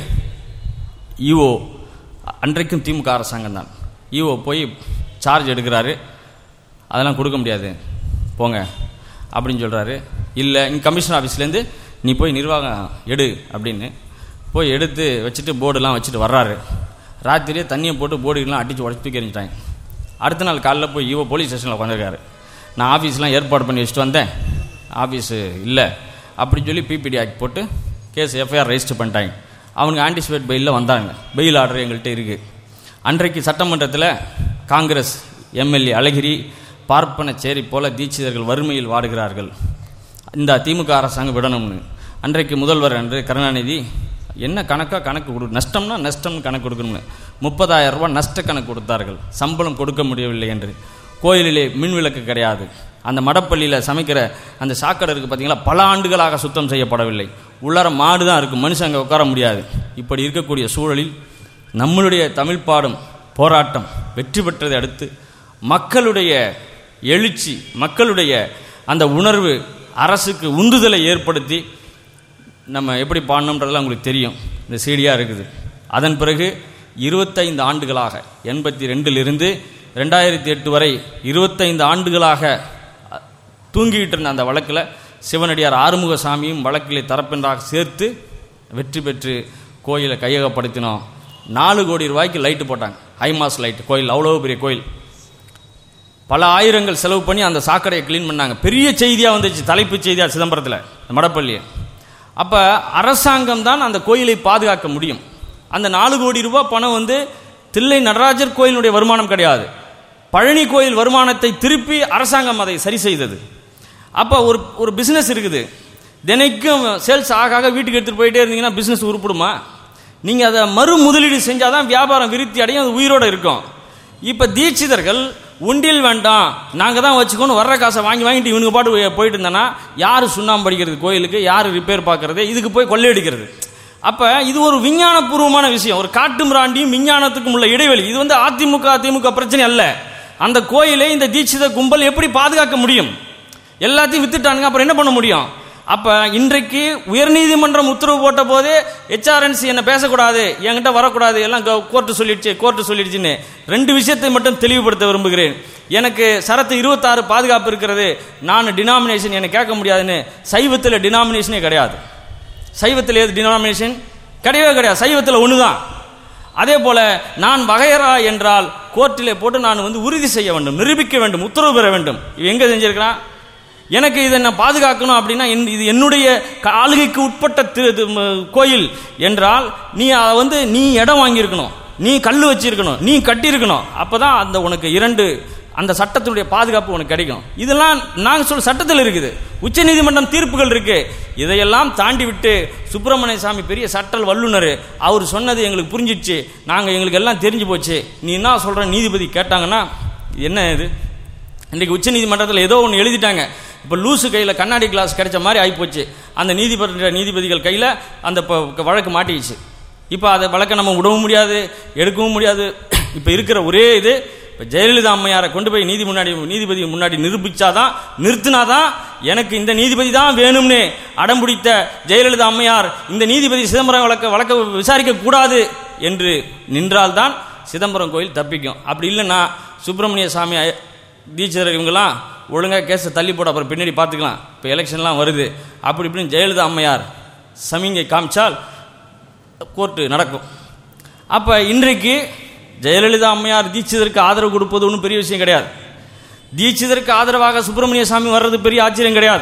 ஈஓ அன்றைக்கும் திமுக அரசாங்கம் தான் ஈஓ போய் சார்ஜ் எடுக்கிறாரு அதெல்லாம் கொடுக்க முடியாது போங்க அப்படின்னு சொல்கிறாரு இல்லை இங்கே கமிஷனர் ஆஃபீஸ்லேருந்து நீ போய் நிர்வாகம் எடு அப்படின்னு போய் எடுத்து வச்சுட்டு போர்டுலாம் வச்சுட்டு வர்றாரு ராத்திரியே தண்ணியை போட்டு போர்டுலாம் அடித்து உடச்சி தூக்கி எறிஞ்சிட்டாங்க அடுத்த நாள் காலைல போய் ஈவோ போலீஸ் ஸ்டேஷனில் உட்காந்துருக்காரு நான் ஆஃபீஸ்லாம் ஏற்பாடு பண்ணி வச்சுட்டு வந்தேன் ஆஃபீஸு இல்லை அப்படின்னு சொல்லி பிபிடி ஆக்ட் போட்டு கேஸ் எஃப்ஐஆர் ரெஜிஸ்டர் பண்ணிட்டாங்க அவனுக்கு ஆன்டிசிபேட் பெயிலில் வந்தாங்க பெயில் ஆர்டர் எங்கள்கிட்ட இருக்குது அன்றைக்கு சட்டமன்றத்தில் காங்கிரஸ் எம்எல்ஏ அழகிரி பார்ப்பனச்சேரி போல தீட்சிதர்கள் வறுமையில் வாடுகிறார்கள் இந்த திமுக அரசாங்கம் விடணும்னு அன்றைக்கு முதல்வர் அன்று கருணாநிதி என்ன கணக்கா கணக்கு கொடு நஷ்டம்னா நஷ்டம்னு கணக்கு கொடுக்கணும்னு முப்பதாயிரம் ரூபாய் நஷ்ட கணக்கு கொடுத்தார்கள் சம்பளம் கொடுக்க முடியவில்லை என்று கோயிலிலே மின் விளக்கு கிடையாது அந்த மடப்பள்ளியில் சமைக்கிற அந்த சாக்கடை இருக்குது பார்த்தீங்களா பல ஆண்டுகளாக சுத்தம் செய்யப்படவில்லை உள்ளார மாடு தான் இருக்குது மனுஷன் அங்கே உட்கார முடியாது இப்படி இருக்கக்கூடிய சூழலில் நம்மளுடைய தமிழ் பாடும் போராட்டம் வெற்றி பெற்றதை அடுத்து மக்களுடைய எழுச்சி மக்களுடைய அந்த உணர்வு அரசுக்கு உந்துதலை ஏற்படுத்தி நம்ம எப்படி பாடணுன்றதெல்லாம் உங்களுக்கு தெரியும் இந்த சீடியாக இருக்குது அதன் பிறகு இருபத்தைந்து ஆண்டுகளாக எண்பத்தி ரெண்டிலிருந்து ரெண்டாயிரத்தி எட்டு வரை இருபத்தைந்து ஆண்டுகளாக அ, தூங்கிக்கிட்டு இருந்த அந்த வழக்கில் சிவனடியார் ஆறுமுகசாமியும் வழக்கிலே தரப்பென்றாக சேர்த்து வெற்றி பெற்று கோயிலை கையகப்படுத்தினோம் நாலு கோடி ரூபாய்க்கு லைட்டு போட்டாங்க ஹைமாஸ் லைட் கோயில் அவ்வளோ பெரிய கோயில் பல ஆயிரங்கள் செலவு பண்ணி அந்த சாக்கடையை க்ளீன் பண்ணாங்க பெரிய செய்தியாக வந்துச்சு தலைப்புச் செய்தியாக சிதம்பரத்தில் மடப்பள்ளி அப்போ அரசாங்கம் தான் அந்த கோயிலை பாதுகாக்க முடியும் அந்த நாலு கோடி ரூபாய் பணம் வந்து தில்லை நடராஜர் கோயிலுடைய வருமானம் கிடையாது பழனி கோயில் வருமானத்தை திருப்பி அரசாங்கம் அதை சரி செய்தது அப்போ ஒரு ஒரு பிஸ்னஸ் இருக்குது தினைக்கும் சேல்ஸ் ஆக ஆக வீட்டுக்கு எடுத்துகிட்டு போயிட்டே இருந்தீங்கன்னா பிஸ்னஸ் உருப்படுமா நீங்கள் அதை மறு முதலீடு செஞ்சால் தான் வியாபாரம் விருத்தி அடையும் அது உயிரோட இருக்கும் இப்போ தீட்சிதர்கள் உண்டியல் வேண்டாம் நாங்கள் தான் வச்சுக்கணும் வர்ற காசை வாங்கி வாங்கிட்டு இவனுக்கு பாட்டு போய்- போயிட்டு இருந்தேன்னா யார் சுண்ணாம்பு அடிக்கிறது கோயிலுக்கு யார் ரிப்பேர் பார்க்கறது இதுக்கு போய் கொள்ளையடிக்கிறது அப்ப இது ஒரு விஞ்ஞானபூர்வமான விஷயம் ஒரு காட்டு மிராண்டியும் விஞ்ஞானத்துக்கும் உள்ள இடைவெளி இது வந்து அதிமுக அதிமுக பிரச்சனை அல்ல அந்த கோயிலை இந்த தீட்சித கும்பல் எப்படி பாதுகாக்க முடியும் எல்லாத்தையும் வித்துட்டானுங்க அப்புறம் என்ன பண்ண முடியும் அப்ப இன்றைக்கு உயர்நீதிமன்றம் உத்தரவு போட்ட போதே ஹெச்ஆர்என்சி என்ன பேசக்கூடாது என்கிட்ட வரக்கூடாது எல்லாம் கோர்ட்டு சொல்லிடுச்சு கோர்ட்டு சொல்லிடுச்சுன்னு ரெண்டு விஷயத்தை மட்டும் தெளிவுபடுத்த விரும்புகிறேன் எனக்கு சரத்து இருபத்தாறு பாதுகாப்பு இருக்கிறது நான் டினாமினேஷன் என்னை கேட்க முடியாதுன்னு சைவத்தில் டினாமினேஷனே கிடையாது சைவத்தில் ஏது டினாமினேஷன் கிடையவே கிடையாது சைவத்தில் ஒன்று தான் அதே போல நான் வகையரா என்றால் கோர்ட்டிலே போட்டு நான் வந்து உறுதி செய்ய வேண்டும் நிரூபிக்க வேண்டும் உத்தரவு பெற வேண்டும் இவன் எங்க செஞ்சிருக்கிறான் எனக்கு இதை நான் பாதுகாக்கணும் அப்படின்னா என்- இது என்னுடைய க- ஆளுகைக்கு உட்பட்ட திரு- இது, ம, கோயில் என்றால் நீ அதை வந்து நீ இடம் வாங்கியிருக்கணும் நீ கல் வச்சிருக்கணும் நீ கட்டியிருக்கணும் அப்பதான் அந்த உனக்கு இரண்டு அந்த சட்டத்தினுடைய பாதுகாப்பு உனக்கு கிடைக்கும் இதெல்லாம் நாங்க சொல்ல சட்டத்தில் இருக்குது உச்ச நீதிமன்றம் தீர்ப்புகள் இருக்கு இதையெல்லாம் தாண்டி விட்டு சுப்பிரமணிய சாமி பெரிய சட்டல் வல்லுனர் அவர் சொன்னது எங்களுக்கு புரிஞ்சிடுச்சு நாங்க எங்களுக்கு எல்லாம் தெரிஞ்சு போச்சு நீ என்ன சொல்ற நீதிபதி கேட்டாங்கன்னா என்ன இது இன்றைக்கு உச்ச நீதிமன்றத்தில் ஏதோ ஒன்று எழுதிட்டாங்க இப்போ லூசு கையில் கண்ணாடி கிளாஸ் கிடைச்ச மாதிரி ஆகிப்போச்சு அந்த நீதிபதி நீதிபதிகள் கையில் அந்த ப- வழக்கு மாட்டிக்கிச்சு இப்போ அதை வழக்கை நம்ம விடவும் முடியாது எடுக்கவும் முடியாது இப்போ இருக்கிற ஒரே இது இப்போ ஜெயலலிதா அம்மையாரை கொண்டு போய் நீதி முன்னாடி நீதிபதி முன்னாடி நிரூபிச்சாதான் நிறுத்தினாதான் எனக்கு இந்த நீதிபதி தான் வேணும்னு அடம்பிடித்த ஜெயலலிதா அம்மையார் இந்த நீதிபதி சிதம்பரம் வழக்க வழக்க விசாரிக்க கூடாது என்று நின்றால்தான் சிதம்பரம் கோயில் தப்பிக்கும் அப்படி இல்லைன்னா சுப்பிரமணிய சாமி ஐ- தீட்சிதர் இவங்கெல்லாம் ஒழுங்காக கேஸை தள்ளி போட அப்புறம் பின்னாடி பார்த்துக்கலாம் இப்போ எலெக்ஷன்லாம் வருது அப்படி இப்படின்னு ஜெயலலிதா அம்மையார் சமிங்கை காமிச்சால் கோர்ட்டு நடக்கும் அப்போ இன்றைக்கு ஜெயலலிதா அம்மையார் தீட்சிதருக்கு ஆதரவு கொடுப்பது ஒன்றும் பெரிய விஷயம் கிடையாது தீட்சிதருக்கு ஆதரவாக சுப்பிரமணிய சாமி வர்றது பெரிய ஆச்சரியம் கிடையாது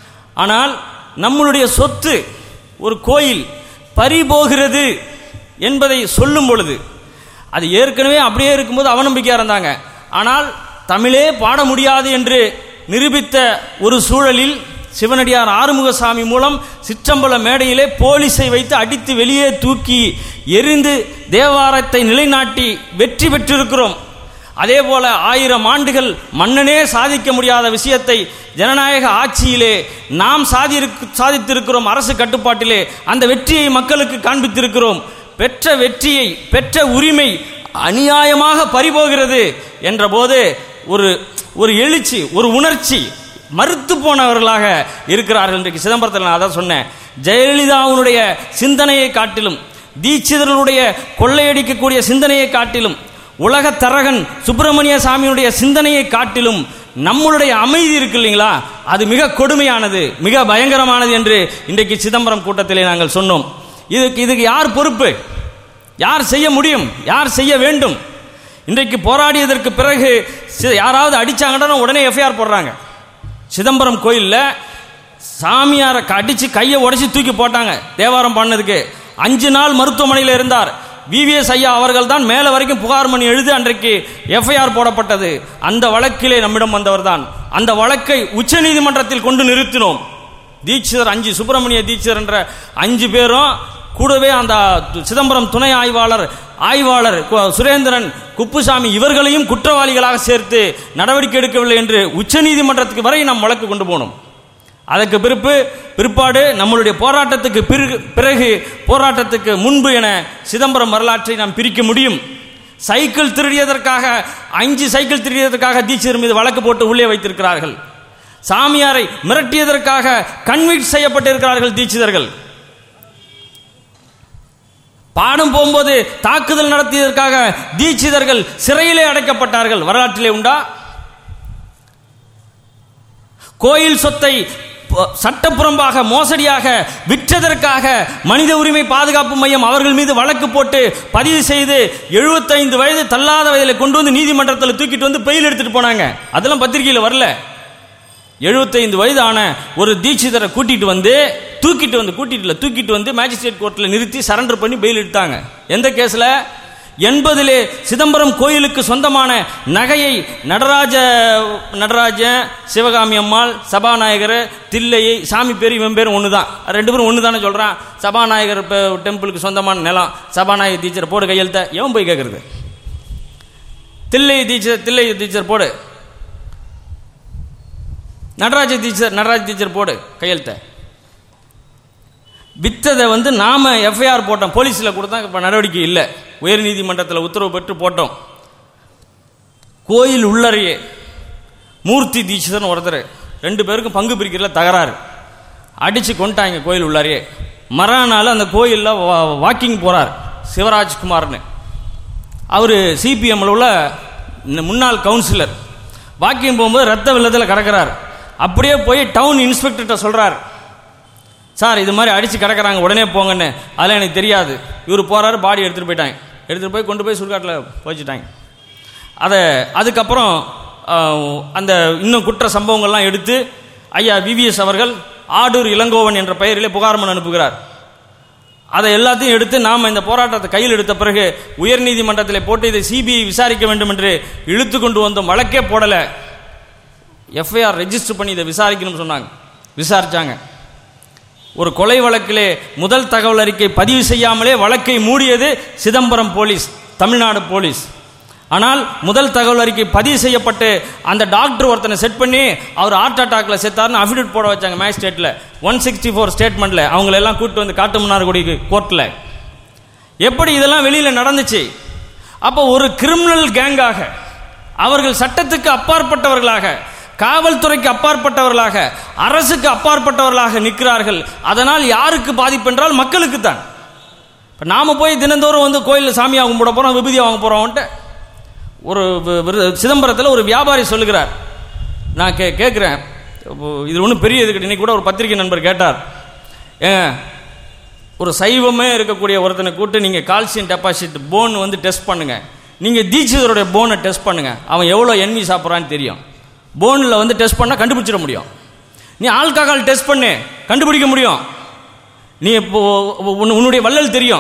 ஆனால் நம்மளுடைய சொத்து ஒரு கோயில் பறி போகிறது என்பதை சொல்லும் பொழுது அது ஏற்கனவே அப்படியே இருக்கும்போது அவநம்பிக்கையாக இருந்தாங்க ஆனால் தமிழே பாட முடியாது என்று நிரூபித்த ஒரு சூழலில் சிவனடியார் ஆறுமுகசாமி மூலம் சிற்றம்பல மேடையிலே போலீஸை வைத்து அடித்து வெளியே தூக்கி எரிந்து தேவாரத்தை நிலைநாட்டி வெற்றி பெற்றிருக்கிறோம் அதே போல ஆயிரம் ஆண்டுகள் மன்னனே சாதிக்க முடியாத விஷயத்தை ஜனநாயக ஆட்சியிலே நாம் சாதிருக்கு சாதித்திருக்கிறோம் அரசு கட்டுப்பாட்டிலே அந்த வெற்றியை மக்களுக்கு காண்பித்திருக்கிறோம் பெற்ற வெற்றியை பெற்ற உரிமை அநியாயமாக பறிபோகிறது என்ற போது ஒரு ஒரு எழுச்சி ஒரு உணர்ச்சி மறுத்து போனவர்களாக இருக்கிறார்கள் இன்றைக்கு சிதம்பரத்தில் நான் அதான் சொன்னேன் ஜெயலலிதாவுடைய சிந்தனையை காட்டிலும் தீட்சிதர்களுடைய கொள்ளையடிக்கக்கூடிய சிந்தனையை காட்டிலும் உலக தரகன் சுப்பிரமணிய சாமியுடைய சிந்தனையை காட்டிலும் நம்மளுடைய அமைதி இருக்கு இல்லைங்களா அது மிக கொடுமையானது மிக பயங்கரமானது என்று இன்றைக்கு சிதம்பரம் கூட்டத்திலே நாங்கள் சொன்னோம் இதுக்கு இதுக்கு யார் பொறுப்பு யார் செய்ய முடியும் யார் செய்ய வேண்டும் இன்றைக்கு போராடியதற்கு பிறகு சி- யாராவது அடிச்சாங்கன்னா உடனே எஃப்ஐஆர் போடுறாங்க சிதம்பரம் கோயிலில் சாமியாரை அடிச்சு கையை உடைச்சு தூக்கி போட்டாங்க தேவாரம் பண்ணதுக்கு அஞ்சு நாள் மருத்துவமனையில் இருந்தார் விவிஎஸ் ஐயா அவர்கள் தான் மேலே வரைக்கும் புகார் மணி எழுதி அன்றைக்கு எஃப்ஐஆர் போடப்பட்டது அந்த வழக்கிலே நம்மிடம் வந்தவர் தான் அந்த வழக்கை உச்சநீதிமன்றத்தில் கொண்டு நிறுத்தினோம் தீட்சிதர் அஞ்சு சுப்பிரமணிய தீட்சிதர் என்ற அஞ்சு பேரும் கூடவே அந்த சிதம்பரம் துணை ஆய்வாளர் ஆய்வாளர் கு- சுரேந்திரன் குப்புசாமி இவர்களையும் குற்றவாளிகளாக சேர்த்து நடவடிக்கை எடுக்கவில்லை என்று உச்சநீதிமன்றத்துக்கு வரை நாம் வழக்கு கொண்டு போனோம் அதற்கு பிறப்பு பிற்பாடு நம்மளுடைய போராட்டத்துக்கு பிறகு பிறகு போராட்டத்துக்கு முன்பு என சிதம்பரம் வரலாற்றை நாம் பிரிக்க முடியும் சைக்கிள் திருடியதற்காக அஞ்சு சைக்கிள் திருடியதற்காக தீட்சிதர் மீது வழக்கு போட்டு உள்ளே வைத்திருக்கிறார்கள் சாமியாரை மிரட்டியதற்காக கன்விக்ட் செய்யப்பட்டிருக்கிறார்கள் தீட்சிதர்கள் பாடம் போகும்போது தாக்குதல் நடத்தியதற்காக தீட்சிதர்கள் சிறையிலே அடைக்கப்பட்டார்கள் வரலாற்றிலே உண்டா கோயில் சொத்தை ப- சட்டப்புறம்பாக மோசடியாக விற்றதற்காக மனித உரிமை பாதுகாப்பு மையம் அவர்கள் மீது வழக்கு போட்டு பதிவு செய்து 75 வயது தள்ளாத வயதில் கொண்டு வந்து நீதிமன்றத்தில் தூக்கிட்டு வந்து பெயில் எடுத்துட்டு போனாங்க அதெல்லாம் பத்திரிகையில் வரல 75 வயது ஆன ஒரு தீட்சிதரை கூட்டிட்டு வந்து தூக்கிட்டு வந்து கூட்டிட்டு இல்ல, தூக்கிட்டு வந்து மேஜிஸ்ட்ரேட் கோர்ட்டில் நிறுத்தி சரண்டர் பண்ணி பெயில் எடுத்தாங்க எந்த கேஸ்ல எண்பதிலே சிதம்பரம் கோயிலுக்கு சொந்தமான நகையை நடராஜ நடராஜன் சிவகாமி அம்மாள் சபாநாயகர் தில்லையை சாமி பேர் இவன் பேரும் ஒன்று தான் ரெண்டு பேரும் ஒன்று தானே சொல்கிறான் சபாநாயகர் இப்போ டெம்பிளுக்கு சொந்தமான நிலம் சபாநாயகர் டீச்சர் போடு கையெழுத்த எவன் போய் கேட்குறது தில்லை டீச்சர் தில்லை டீச்சர் போடு நடராஜ டீச்சர் நடராஜ டீச்சர் போடு கையெழுத்த வித்ததை வந்து நாம எஃப்ஐஆர் போட்டோம் போலீஸில் கொடுத்தா இப்போ நடவடிக்கை இல்லை உயர் நீதிமன்றத்தில் உத்தரவு பெற்று போட்டோம் கோயில் உள்ளறையே மூர்த்தி தீட்சிதர்னு ஒருத்தர் ரெண்டு பேருக்கும் பங்கு பிரிக்கிறதுல தகராறு அடிச்சு கொண்டாங்க கோயில் உள்ளறையே மறுநாள் அந்த கோயிலில் வாக்கிங் போறார் சிவராஜ்குமார்னு அவர் சிபிஎம்ல உள்ள இந்த முன்னாள் கவுன்சிலர் வாக்கிங் போகும்போது ரத்த வெள்ளத்தில் கிடக்கிறார் அப்படியே போய் டவுன் இன்ஸ்பெக்டர்கிட்ட சொல்றார் சார் இது மாதிரி அடிச்சு கிடக்குறாங்க உடனே போங்கன்னு அதெல்லாம் எனக்கு தெரியாது இவர் போறாரு பாடி எடுத்துட்டு போயிட்டாங்க எடுத்துட்டு போய் கொண்டு போய் சுடுகாட்டில் போச்சுட்டாங்க அதை அதுக்கப்புறம் ஆஹ், அந்த இன்னும் குற்ற சம்பவங்கள்லாம் எடுத்து ஐயா விவிஎஸ் அவர்கள் ஆடூர் இளங்கோவன் என்ற பெயரிலே புகார் மனு அனுப்புகிறார் அதை எல்லாத்தையும் எடுத்து நாம் இந்த போராட்டத்தை கையில் எடுத்த பிறகு உயர்நீதிமன்றத்தில் போட்டு இதை சிபிஐ விசாரிக்க வேண்டும் என்று இழுத்து கொண்டு வந்தோம் வழக்கே போடலை எஃப்ஐஆர் ரெஜிஸ்டர் பண்ணி இதை விசாரிக்கணும்னு சொன்னாங்க விசாரிச்சாங்க ஒரு கொலை வழக்கிலே முதல் தகவல் அறிக்கை பதிவு செய்யாமலே வழக்கை மூடியது சிதம்பரம் போலீஸ் தமிழ்நாடு போலீஸ் ஆனால் முதல் தகவல் அறிக்கை பதிவு செய்யப்பட்டு அந்த டாக்டர் ஒருத்தனை செட் பண்ணி அவர் ஹார்ட் அட்டாக்ல செத்தார்னு அஃபிடவிட் போட வச்சாங்க மேஜிஸ்ட்ரேட்ல ஒன் சிக்ஸ்டி ஃபோர் ஸ்டேட்மெண்ட்ல அவங்கள எல்லாம் கூட்டு வந்து காட்டுமன்னார்குடி கோர்ட்ல எப்படி இதெல்லாம் வெளியில நடந்துச்சு அப்போ ஒரு கிரிமினல் கேங்காக அவர்கள் சட்டத்துக்கு அப்பாற்பட்டவர்களாக காவல்துறைக்கு அப்பாற்பட்டவர்களாக அரசுக்கு அப்பாற்பட்டவர்களாக நிற்கிறார்கள் அதனால் யாருக்கு பாதிப்பு என்றால் மக்களுக்கு தான் இப்போ நாம போய் தினந்தோறும் வந்து கோயிலில் சாமியாக கும்பிட போறோம் விபூதி வாங்க போறோம்ட்டு ஒரு வி- விரு- சிதம்பரத்தில் ஒரு வியாபாரி சொல்லுகிறார் நான் கே கேட்குறேன் இது ஒன்றும் பெரிய இது கிடையாது. இன்னைக்கு கூட ஒரு பத்திரிகை நண்பர் கேட்டார் ஏங்க ஒரு சைவமே இருக்கக்கூடிய ஒருத்தனை கூப்பிட்டு நீங்கள் கால்சியம் டெபாசிட் போன் வந்து டெஸ்ட் பண்ணுங்க நீங்கள் தீட்சிதருடைய போனை டெஸ்ட் பண்ணுங்க அவன் எவ்வளோ என்வி சாப்பிட்றான்னு தெரியும் போனில் வந்து டெஸ்ட் பண்ணால் கண்டுபிடிச்சிட முடியும் நீ ஆல்கஹால் டெஸ்ட் பண்ணு கண்டுபிடிக்க முடியும் நீ இப்போ உன்னு- உன்னுடைய வள்ளல் தெரியும்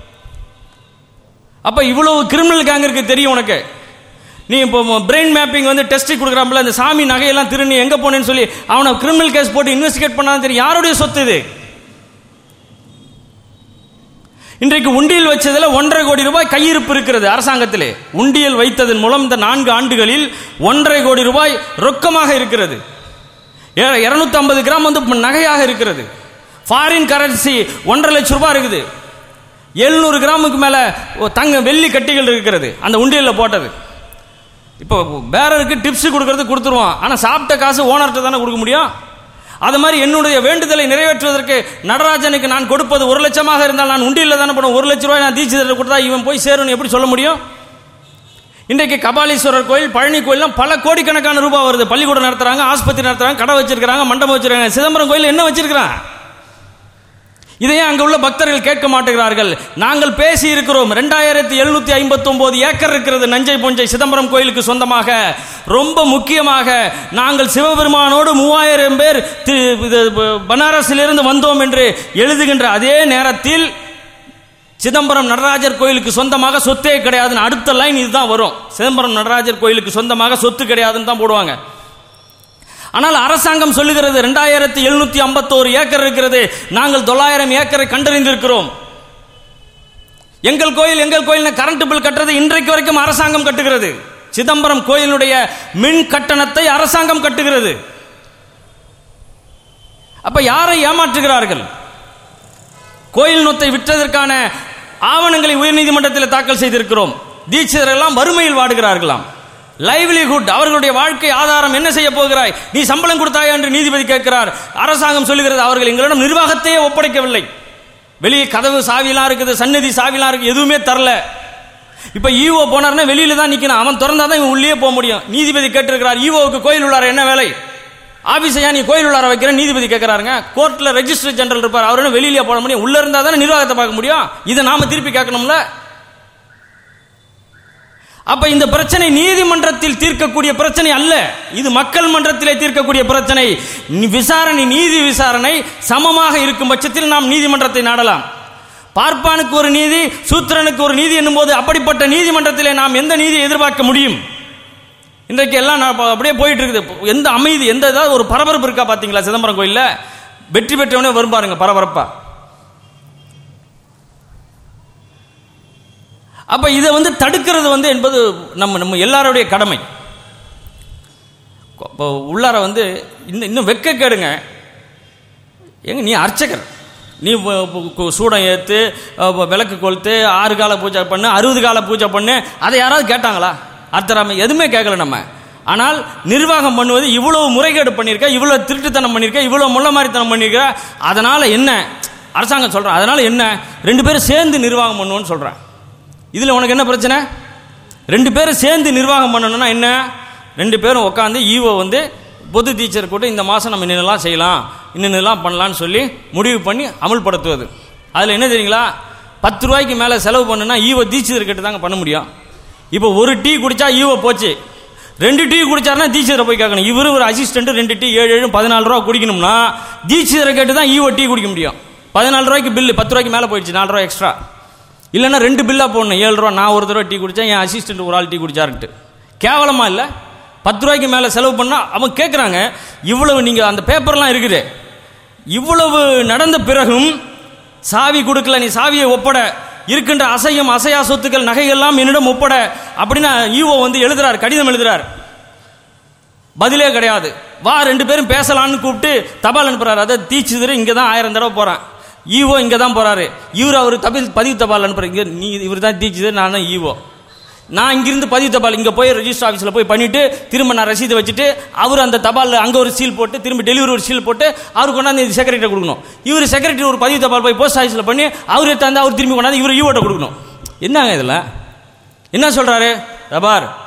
அப்ப இவ்வளவு கிரிமினல் கேங் இருக்கு தெரியும் உனக்கு நீ இப்போ பிரெயின் மேப்பிங் வந்து டெஸ்ட் கொடுக்குறாப்புல அந்த சாமி நகையெல்லாம் திரு நீ எங்க போனேன்னு சொல்லி அவனை கிரிமினல் கேஸ் போட்டு இன்வெஸ்டிகேட் பண்ணாலும் தெரியும் யாருடைய சொத்து இது இன்றைக்கு உண்டியல் வச்சதுல ஒன்றரை கோடி ரூபாய் கையிருப்பு இருக்கிறது அரசாங்கத்திலே உண்டியல் வைத்ததன் மூலம் இந்த நான்கு ஆண்டுகளில் ஒன்றரை கோடி ரூபாய் ரொக்கமாக இருக்கிறது இருநூத்தி ஐம்பது கிராம் வந்து நகையாக இருக்கிறது ஃபாரின் கரன்சி ஒன்றரை லட்சம் ரூபாய் இருக்குது எழுநூறு கிராமுக்கு மேல ஒ- தங்க வெள்ளி கட்டிகள் இருக்கிறது அந்த உண்டியல்ல போட்டது இப்போ பேரருக்கு டிப்ஸ் கொடுக்கறது கொடுத்துருவான் ஆனா சாப்பிட்ட காசு ஓனர்கிட்ட தானே கொடுக்க முடியும் அது மாதிரி என்னுடைய வேண்டுதலை நிறைவேற்றுவதற்கு நடராஜனுக்கு நான் கொடுப்பது ஒரு லட்சமாக இருந்தால் நான் உண்டியல்ல தானே போடுவேன் ஒரு லட்ச ரூபாய் நான் தீட்சிதர் கொடுத்தா இவன் போய் சேரும்னு எப்படி சொல்ல முடியும் இன்றைக்கு கபாலீஸ்வரர் கோயில் பழனி கோயில்லாம் பல கோடிக்கணக்கான ரூபாய் வருது பள்ளிக்கூடம் நடத்துறாங்க ஆஸ்பத்திரி நடத்துறாங்க கடை வச்சிருக்காங்க மண்டபம் வச்சிருக்காங்க சிதம்பரம் கோயில் என்ன வச்சிருக்கிறான் இதையே அங்க உள்ள பக்தர்கள் கேட்க மாட்டேங்கிறார்கள் நாங்கள் பேசி இருக்கிறோம் ரெண்டாயிரத்தி எழுநூத்தி ஐம்பத்தி ஒன்பது ஏக்கர் இருக்கிறது நஞ்சை புஞ்சை சிதம்பரம் கோயிலுக்கு சொந்தமாக ரொம்ப முக்கியமாக நாங்கள் சிவபெருமானோடு மூவாயிரம் பேர் தி- இது, ப- பனாரஸிலிருந்து வந்தோம் என்று எழுதுகின்ற அதே நேரத்தில் சிதம்பரம் நடராஜர் கோயிலுக்கு சொந்தமாக சொத்தே கிடையாதுன்னு அடுத்த லைன் இதுதான் வரும் சிதம்பரம் நடராஜர் கோயிலுக்கு சொந்தமாக சொத்து கிடையாதுன்னு தான் போடுவாங்க ஆனால் அரசாங்கம் சொல்லுகிறது ரெண்டாயிரத்தி எழுநூத்தி ஐம்பத்தோரு ஏக்கர் இருக்கிறது நாங்கள் தொள்ளாயிரம் ஏக்கரை கண்டறிந்திருக்கிறோம் எங்கள் கோயில் எங்கள் கோயில் கரண்ட் பில் கட்டுறது இன்றைக்கு வரைக்கும் அரசாங்கம் கட்டுகிறது சிதம்பரம் கோயிலுடைய மின் கட்டணத்தை அரசாங்கம் கட்டுகிறது அப்ப யாரை ஏமாற்றுகிறார்கள் கோயில் நொத்தை விற்றதற்கான ஆவணங்களை உயர்நீதிமன்றத்தில் தாக்கல் செய்திருக்கிறோம் தீட்சிதர் எல்லாம் வறுமையில் வாடுகிறார்களாம் லைவ்லிஹுட் அவர்களுடைய வாழ்க்கை ஆதாரம் என்ன செய்ய போகிறாய் நீ சம்பளம் கொடுத்தாயா என்று நீதிபதி கேட்கிறார் அரசாங்கம் சொல்லுகிறது அவர்கள் எங்களிடம் நிர்வாகத்தையே ஒப்படைக்கவில்லை வெளியே கதவு சாவிலாம் இருக்குது சந்நிதி சாவிலாம் இருக்கு எதுவுமே தரல இப்ப ஈவோ போனார்னா வெளியில தான் நிக்கணும் அவன் திறந்தாதான் இவன் உள்ளே போக முடியும் நீதிபதி கேட்டிருக்கிறார் ஈவோவுக்கு கோயில் உள்ளார என்ன வேலை ஆபீஸையா நீ கோயில் உள்ளார வைக்கிற நீதிபதி கேட்கறாருங்க கோர்ட்ல ரெஜிஸ்டர் ஜெனரல் இருப்பார் அவரும் வெளியில போட முடியும் உள்ள இருந்தா தானே நிர்வாகத்தை பார்க்க முடியும் இதை நாம திருப்பி கேட்கணும்ல அப்ப இந்த பிரச்சனை நீதிமன்றத்தில் தீர்க்கக்கூடிய பிரச்சனை அல்ல இது மக்கள் மன்றத்திலே தீர்க்கக்கூடிய பிரச்சனை நி- விசாரணை நீதி விசாரணை சமமாக இருக்கும் பட்சத்தில் நாம் நீதிமன்றத்தை நாடலாம் பார்ப்பானுக்கு ஒரு நீதி சூத்திரனுக்கு ஒரு நீதி என்னும்போது அப்படிப்பட்ட நீதிமன்றத்திலே நாம் எந்த நீதியை எதிர்பார்க்க முடியும் இன்றைக்கு எல்லாம் நான் ப- அப்படியே போயிட்டு இருக்குது எந்த அமைதி எந்த ஏதாவது ஒரு பரபரப்பு இருக்கா பாத்தீங்களா சிதம்பரம் கோயில்ல வெற்றி பெற்றவனே வரும் பாருங்க பரபரப்பா அப்ப இதை வந்து தடுக்கிறது வந்து என்பது நம்ம நம்ம எல்லாருடைய கடமை இப்போ உள்ளார வந்து இன்னும் இன்னும் வெக்க கேடுங்க எங்க நீ அர்ச்சகர் நீ வ- வ- கு- சூடம் ஏத்து அஹ், வ- விளக்கு கொளுத்து ஆறு கால பூஜை பண்ணு அறுபது கால பூஜை பண்ணு அதை யாராவது கேட்டாங்களா அர்த்தராம எதுவுமே கேட்கல நம்ம ஆனால் நிர்வாகம் பண்ணுவது இவ்வளவு முறைகேடு பண்ணியிருக்க இவ்வளவு திருட்டுத்தனம் பண்ணியிருக்க இவ்வளவு முள்ள மாதிரித்தனம் பண்ணியிருக்க அதனால என்ன அரசாங்கம் சொல்றேன் அதனால என்ன ரெண்டு பேரும் சேர்ந்து நிர்வாகம் பண்ணுவோன்னு சொல்றேன் இதுல உனக்கு என்ன பிரச்சனை ரெண்டு பேரும் சேர்ந்து நிர்வாகம் பண்ணணும்னா என்ன ரெண்டு பேரும் உட்காந்து ஈவோ வந்து பொது டீச்சர் கூட இந்த மாதம் நம்ம இன்னெல்லாம் செய்யலாம் இன்னெல்லாம் பண்ணலாம்னு சொல்லி முடிவு பண்ணி அமல்படுத்துவது அதில் என்ன தெரியுங்களா பத்து ரூபாய்க்கு மேலே செலவு பண்ணுனா ஈவோ தீட்சிதர் கிட்ட தாங்க பண்ண முடியும் இப்போ ஒரு டீ குடிச்சா ஈவோ போச்சு ரெண்டு டீ குடிச்சாருன்னா தீட்சிதரை போய் கேட்கணும் இவரு ஒரு அசிஸ்டன்ட் ரெண்டு டீ ஏழு ஏழு பதினாலு ரூபா குடிக்கணும்னா தீட்சிதரை கேட்டு தான் ஈவோ டீ குடிக்க முடியும் பதினாலு ரூபாய்க்கு பில்லு பத்து ரூபாய்க்கு மேலே போயிடுச்சு நாலு ரூபா எக்ஸ்ட்ரா இல்லைன்னா ரெண்டு பில்லா போடணும் ஏழு ரூபா நான் ஒரு தடவை டீ குடித்தேன் என் அசிஸ்டன்ட் ஒரு ஆள் டீ குடிச்சாருன்ட்டு கேவலமா இல்லை பத்து ரூபாய்க்கு மேலே செலவு பண்ணா அவங்க கேட்குறாங்க இவ்வளவு நீங்கள் அந்த பேப்பர்லாம் இருக்குது இவ்வளவு நடந்த பிறகும் சாவி கொடுக்கல நீ சாவியை ஒப்பட இருக்கின்ற அசையும் அசையா சொத்துக்கள் நகைகள்லாம் என்னிடம் ஒப்பட அப்படின்னு ஈவோ வந்து எழுதுறார் கடிதம் எழுதுறார் பதிலே கிடையாது வா ரெண்டு பேரும் பேசலாம்னு கூப்பிட்டு தபால் அனுப்புறாரு அதை தீச்சுதுரு இங்க தான் ஆயிரம் தடவை போறான் ஈவோ இங்க தான் போறாரு இவர் அவர் தபில் பதிவு தபால் அனுப்புறாரு இங்க நீ இவர் தான் தீச்சுது நான் தான் ஈவோ நான் இங்கிருந்து பதிவு தபால் இங்க போய் ரெஜிஸ்டர் ஆஃபீஸில் போய் பண்ணிட்டு திரும்ப நான் ரசீது வச்சுட்டு அவர் அந்த தபால் அங்க ஒரு சீல் போட்டு திரும்ப டெலிவரி ஒரு சீல் போட்டு அவர் கொண்டாந்து செக்ரட்டரி கொடுக்கணும் இவர் செக்ரட்டரி ஒரு பதிவு தபால் போய் போஸ்ட் ஆஃபீஸில் பண்ணி அவர் தந்து அவர் திரும்பி கொண்டாந்து இவர் ஈவோட்ட கொடுக்கணும் என்னங்க இதில் என்ன சொல்றாரு ரபார்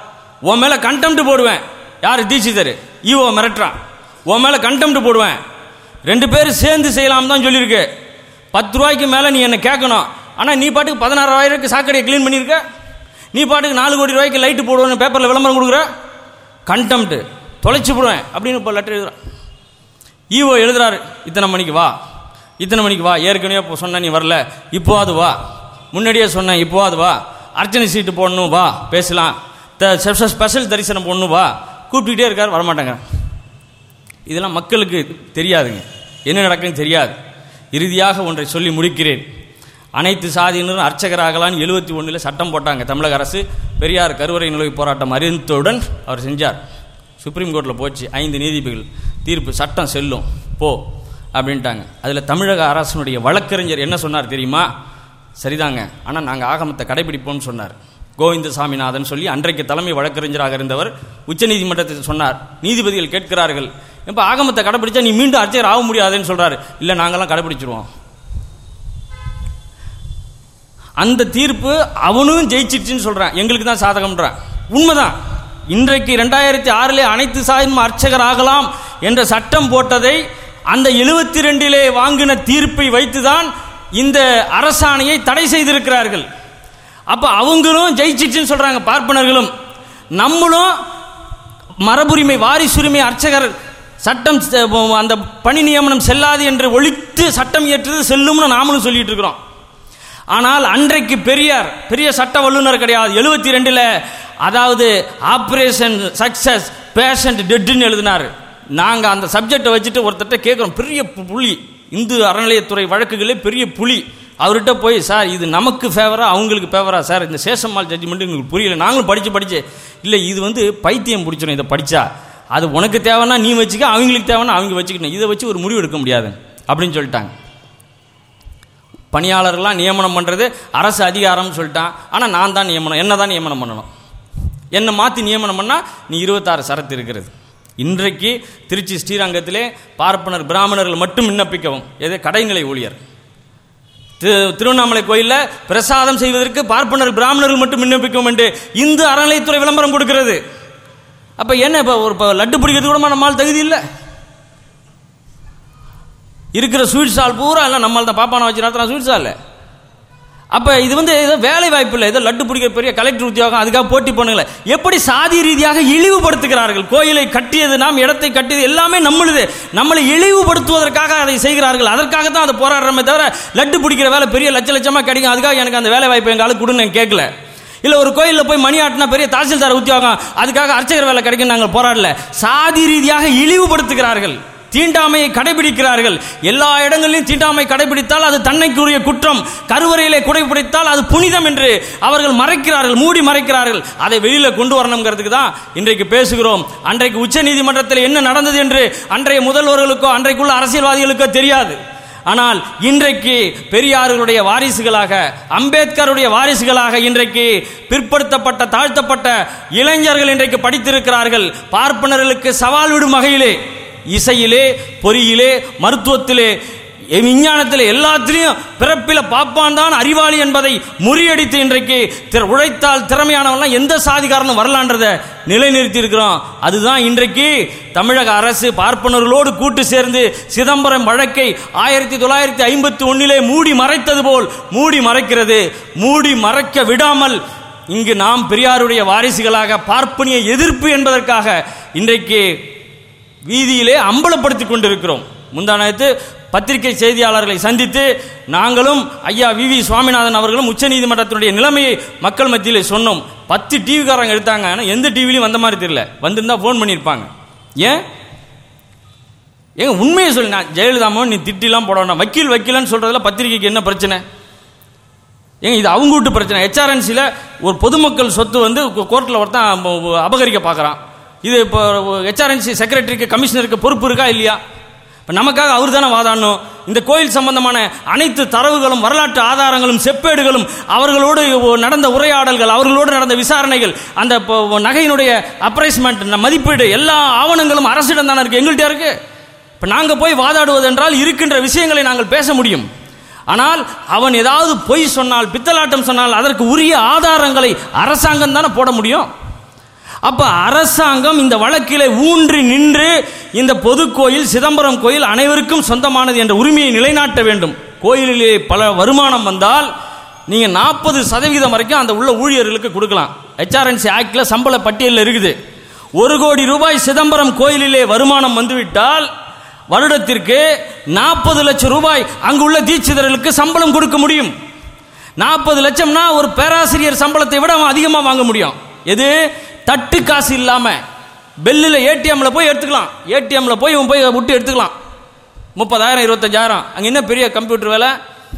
உன் மேலே கண்டெம்ட் போடுவேன் யார் தீட்சிதர் ஈவோ மிரட்டுறான் உன் மேலே கண்டெம்ட் போடுவேன் ரெண்டு பேரும் சேர்ந்து செய்யலாம் தான் சொல்லியிருக்கு பத்து ரூபாய்க்கு மேலே நீ என்ன கேட்கணும் ஆனால் நீ பாட்டுக்கு பதினாறாயிரத்துக்கு சாக்கடையை க்ளீன் பண்ணியிருக்க நீ பாட்டுக்கு நாலு கோடி ரூபாய்க்கு லைட்டு போடுவேன்னு பேப்பரில் விளம்பரம் கொடுக்குற கண்டெம்ட் தொலைச்சு போடுவேன் அப்படின்னு இப்போ லெட்டர் எழுதுறான் ஈவோ எழுதுறாரு இத்தனை மணிக்கு வா இத்தனை மணிக்கு வா ஏற்கனவே இப்போ சொன்ன நீ வரல இப்போ அது வா முன்னாடியே சொன்னேன் இப்போ அது வா அர்ச்சனை சீட்டு போடணும் வா பேசலாம் த ஸ்பெஷல் தரிசனம் போடணும் வா கூப்பிட்டுக்கிட்டே இருக்கார் வரமாட்டாங்க இதெல்லாம் மக்களுக்கு தெரியாதுங்க என்ன நடக்குன்னு தெரியாது இறுதியாக ஒன்றை சொல்லி முடிக்கிறேன் அனைத்து சாதியினரும் அர்ச்சகராகலான்னு எழுபத்தி ஒன்றில் சட்டம் போட்டாங்க தமிழக அரசு பெரியார் கருவறை நிலவு போராட்டம் அறிந்தவுடன் அவர் செஞ்சார் சுப்ரீம் கோர்ட்டில் போச்சு ஐந்து நீதிபதிகள் தீர்ப்பு சட்டம் செல்லும் போ அப்படின்ட்டாங்க அதில் தமிழக அரசனுடைய வழக்கறிஞர் என்ன சொன்னார் தெரியுமா சரிதாங்க ஆனால் நாங்கள் ஆகமத்தை கடைபிடிப்போம்னு சொன்னார் கோவிந்த சாமிநாதன் சொல்லி அன்றைக்கு தலைமை வழக்கறிஞராக இருந்தவர் உச்சநீதிமன்றத்தில் சொன்னார் நீதிபதிகள் கேட்கிறார்கள் இப்போ ஆகமத்தை கடைபிடிச்சா நீ மீண்டும் அர்ச்சகர் ஆக முடியாதுன்னு சொல்றாரு இல்லை நாங்கெல்லாம் கடைபிடிச்சிருவோம் அந்த தீர்ப்பு அவனும் ஜெயிச்சிருச்சுன்னு சொல்றான் எங்களுக்கு தான் சாதகம்ன்றான் உண்மைதான் இன்றைக்கு ரெண்டாயிரத்தி ஆறிலே அனைத்து சாயும் அர்ச்சகர் ஆகலாம் என்ற சட்டம் போட்டதை அந்த எழுபத்தி ரெண்டிலே வாங்கின தீர்ப்பை வைத்துதான் இந்த அரசாணையை தடை செய்திருக்கிறார்கள் அப்ப அவங்களும் ஜெயிச்சிச்சுன்னு சொல்றாங்க பார்ப்பனர்களும் நம்மளும் மரபுரிமை வாரிசுரிமை அர்ச்சகர் சட்டம் செ- அந்த பணி நியமனம் செல்லாது என்று ஒழித்து சட்டம் இயற்றுது செல்லும்னு நாமளும் சொல்லிட்டு இருக்கிறோம் ஆனால் அன்றைக்கு பெரியார் பெரிய சட்ட வல்லுநர் கிடையாது எழுபத்தி ரெண்டில் அதாவது ஆப்ரேஷன் சக்சஸ் பேஷண்ட் டெட்டுன்னு எழுதினார் நாங்கள் அந்த சப்ஜெக்டை வச்சுட்டு ஒருத்தர்கிட்ட கேட்குறோம் பெரிய பு- புலி இந்து அறநிலையத்துறை வழக்குகளே பெரிய புலி அவர்கிட்ட போய் சார் இது நமக்கு ஃபேவரா அவங்களுக்கு ஃபேவரா சார் இந்த சேஷம்மாள் ஜட்ஜ்மெண்ட் எங்களுக்கு புரியல நாங்களும் படித்து படிச்சு இல்லை இது வந்து பைத்தியம் பிடிச்சிடும் இதை படித்தா அது உனக்கு தேவைன்னா நீ வச்சுக்க அவங்களுக்கு தேவைன்னா அவங்க வச்சுக்கணும் இதை வச்சு ஒரு முடிவு எடுக்க முடியாது அப்படின்னு சொல்லிட்டாங்க பணியாளர்கள்லாம் நியமனம் பண்ணுறது அரசு அதிகாரம்னு சொல்லிட்டான் ஆனால் நான் தான் நியமனம் என்ன தான் நியமனம் பண்ணணும் என்னை மாற்றி நியமனம் பண்ணால் நீ இருபத்தாறு சரத்து இருக்கிறது இன்றைக்கு திருச்சி ஸ்ரீரங்கத்திலே பார்ப்பனர் பிராமணர்கள் மட்டும் விண்ணப்பிக்கவும் எது கடைநிலை ஊழியர் திரு- திருவண்ணாமலை கோயிலில் பிரசாதம் செய்வதற்கு பார்ப்பனர் பிராமணர்கள் மட்டும் விண்ணப்பிக்கவும் என்று இந்து அறநிலையத்துறை விளம்பரம் கொடுக்கிறது அப்போ என்ன இப்போ ஒரு இப்போ லட்டு பிடிக்கிறது கூட நம்மால் தகுதி இல்லை இருக்கிற ஸ்வீட் ஸ்டால் பூரா எல்லாம் நம்மளால் தான் பாப்பான வச்சு நடத்துகிறான் ஸ்வீட் ஸ்டாலில் அப்போ இது வந்து ஏதோ வேலை வாய்ப்பு இல்லை ஏதோ லட்டு பிடிக்கிற பெரிய கலெக்டர் உத்தியோகம் அதுக்காக போட்டி பண்ணுங்களேன் எப்படி சாதி ரீதியாக இழிவுபடுத்துகிறார்கள் கோயிலை கட்டியது நாம் இடத்தை கட்டியது எல்லாமே நம்மளுது நம்மளை இழிவுபடுத்துவதற்காக அதை செய்கிறார்கள் அதற்காக தான் அதை போராடுறோமே தவிர லட்டு பிடிக்கிற வேலை பெரிய லட்ச லட்சமாக கிடைக்கும் அதுக்காக எனக்கு அந்த வேலை வாய்ப்பு எங்காலும் கொடுன்னு நான் கேட்கல இல்லை ஒரு கோயிலில் போய் மணி ஆட்டினா பெரிய தாசில்தார் உத்தியோகம் அதுக்காக அர்ச்சகர் வேலை கிடைக்கும் நாங்கள் போராடல சாதி ரீதியாக இழிவுபடுத்துகிறார்கள் தீண்டாமையை கடைபிடிக்கிறார்கள் எல்லா இடங்களிலும் தீண்டாமை கடைபிடித்தால் அது தன்னைக்குரிய குற்றம் கருவறையிலே குடைபிடித்தால் அது புனிதம் என்று அவர்கள் மறைக்கிறார்கள் மூடி மறைக்கிறார்கள் அதை வெளியில கொண்டு வரணுங்கிறதுக்கு தான் இன்றைக்கு பேசுகிறோம் அன்றைக்கு உச்ச நீதிமன்றத்தில் என்ன நடந்தது என்று அன்றைய முதல்வர்களுக்கோ அன்றைக்குள்ள அரசியல்வாதிகளுக்கோ தெரியாது ஆனால் இன்றைக்கு பெரியார்களுடைய வாரிசுகளாக அம்பேத்கருடைய வாரிசுகளாக இன்றைக்கு பிற்படுத்தப்பட்ட தாழ்த்தப்பட்ட இளைஞர்கள் இன்றைக்கு படித்திருக்கிறார்கள் பார்ப்பனர்களுக்கு சவால் விடும் வகையிலே இசையிலே பொறியிலே மருத்துவத்திலே விஞ்ஞானத்தில் எல்லாத்திலையும் பிறப்பில பாப்பான் தான் அறிவாளி என்பதை முறியடித்து இன்றைக்கு திற- உழைத்தால் திறமையானவன்லாம் எந்த சாதிகாரனும் வரலான்றத நிலைநிறுத்தி இருக்கிறோம் அதுதான் இன்றைக்கு தமிழக அரசு பார்ப்பனர்களோடு கூட்டு சேர்ந்து சிதம்பரம் வழக்கை ஆயிரத்தி தொள்ளாயிரத்தி ஐம்பத்தி ஒன்னிலே மூடி மறைத்தது போல் மூடி மறைக்கிறது மூடி மறைக்க விடாமல் இங்கு நாம் பெரியாருடைய வாரிசுகளாக பார்ப்பனிய எதிர்ப்பு என்பதற்காக இன்றைக்கு வீதியிலே அம்பலப்படுத்திக் கொண்டிருக்கிறோம் முந்தானத்து பத்திரிகை செய்தியாளர்களை சந்தித்து நாங்களும் ஐயா வி வி சுவாமிநாதன் அவர்களும் உச்சநீதிமன்றத்தினுடைய நிலைமையை மக்கள் மத்தியில் சொன்னோம் பத்து டிவிக்காரங்க எடுத்தாங்க ஆனால் எந்த டிவிலையும் வந்த மாதிரி தெரியல வந்திருந்தா ஃபோன் பண்ணியிருப்பாங்க ஏன் ஏங்க உண்மையை சொல்லி நான் ஜெயலலிதாமோ நீ திட்டிலாம் போட வேண்டாம் வக்கீல் வக்கீலன்னு சொல்றதுல பத்திரிகைக்கு என்ன பிரச்சனை ஏங்க இது அவங்க வீட்டு பிரச்சனை ஹெச்ஆர்என்சியில் ஒரு பொதுமக்கள் சொத்து வந்து கோர்ட்டில் ஒருத்தன் அப- அபகரிக்க பார்க்குறான் இது இப்போ ஹெச்ஆர்என்சி செக்ரட்டரிக்கு கமிஷனருக்கு பொறுப்பு இருக்கா இல்லையா இப்போ நமக்காக அவர் தானே வாதாடணும் இந்த கோயில் சம்பந்தமான அனைத்து தரவுகளும் வரலாற்று ஆதாரங்களும் செப்பேடுகளும் அவர்களோடு நடந்த உரையாடல்கள் அவர்களோடு நடந்த விசாரணைகள் அந்த இப்போ நகையினுடைய அப்ரைஸ்மெண்ட் மதிப்பீடு எல்லா ஆவணங்களும் அரசிடம் தானே இருக்கு எங்கள்கிட்ட இருக்கு இப்போ நாங்கள் போய் வாதாடுவது என்றால் இருக்கின்ற விஷயங்களை நாங்கள் பேச முடியும் ஆனால் அவன் ஏதாவது பொய் சொன்னால் பித்தலாட்டம் சொன்னால் அதற்கு உரிய ஆதாரங்களை அரசாங்கம் தானே போட முடியும் அப்ப அரசாங்கம் இந்த வழக்கிலே ஊன்றி நின்று இந்த பொது கோயில் சிதம்பரம் கோயில் அனைவருக்கும் சொந்தமானது என்ற உரிமையை நிலைநாட்ட வேண்டும் கோயிலிலே பல வருமானம் வந்தால் நீங்க நாற்பது சதவீதம் வரைக்கும் அந்த உள்ள ஊழியர்களுக்கு கொடுக்கலாம் ஹெச்ஆர்என்சி ஆக்ட்ல சம்பள பட்டியலில் இருக்குது ஒரு கோடி ரூபாய் சிதம்பரம் கோயிலிலே வருமானம் வந்துவிட்டால் வருடத்திற்கு நாற்பது லட்சம் ரூபாய் அங்குள்ள தீட்சிதர்களுக்கு சம்பளம் கொடுக்க முடியும் நாற்பது லட்சம்னா ஒரு பேராசிரியர் சம்பளத்தை விட அவன் அதிகமாக வாங்க முடியும் எது தட்டு காசு இல்லாம பெல்லில் ஏடிஎம்ல போய் எடுத்துக்கலாம் ஏடிஎம்ல போய் இவன் போய் விட்டு எடுத்துக்கலாம் முப்பதாயிரம் இருபத்தஞ்சாயிரம் அங்க என்ன பெரிய கம்ப்யூட்டர் வேலை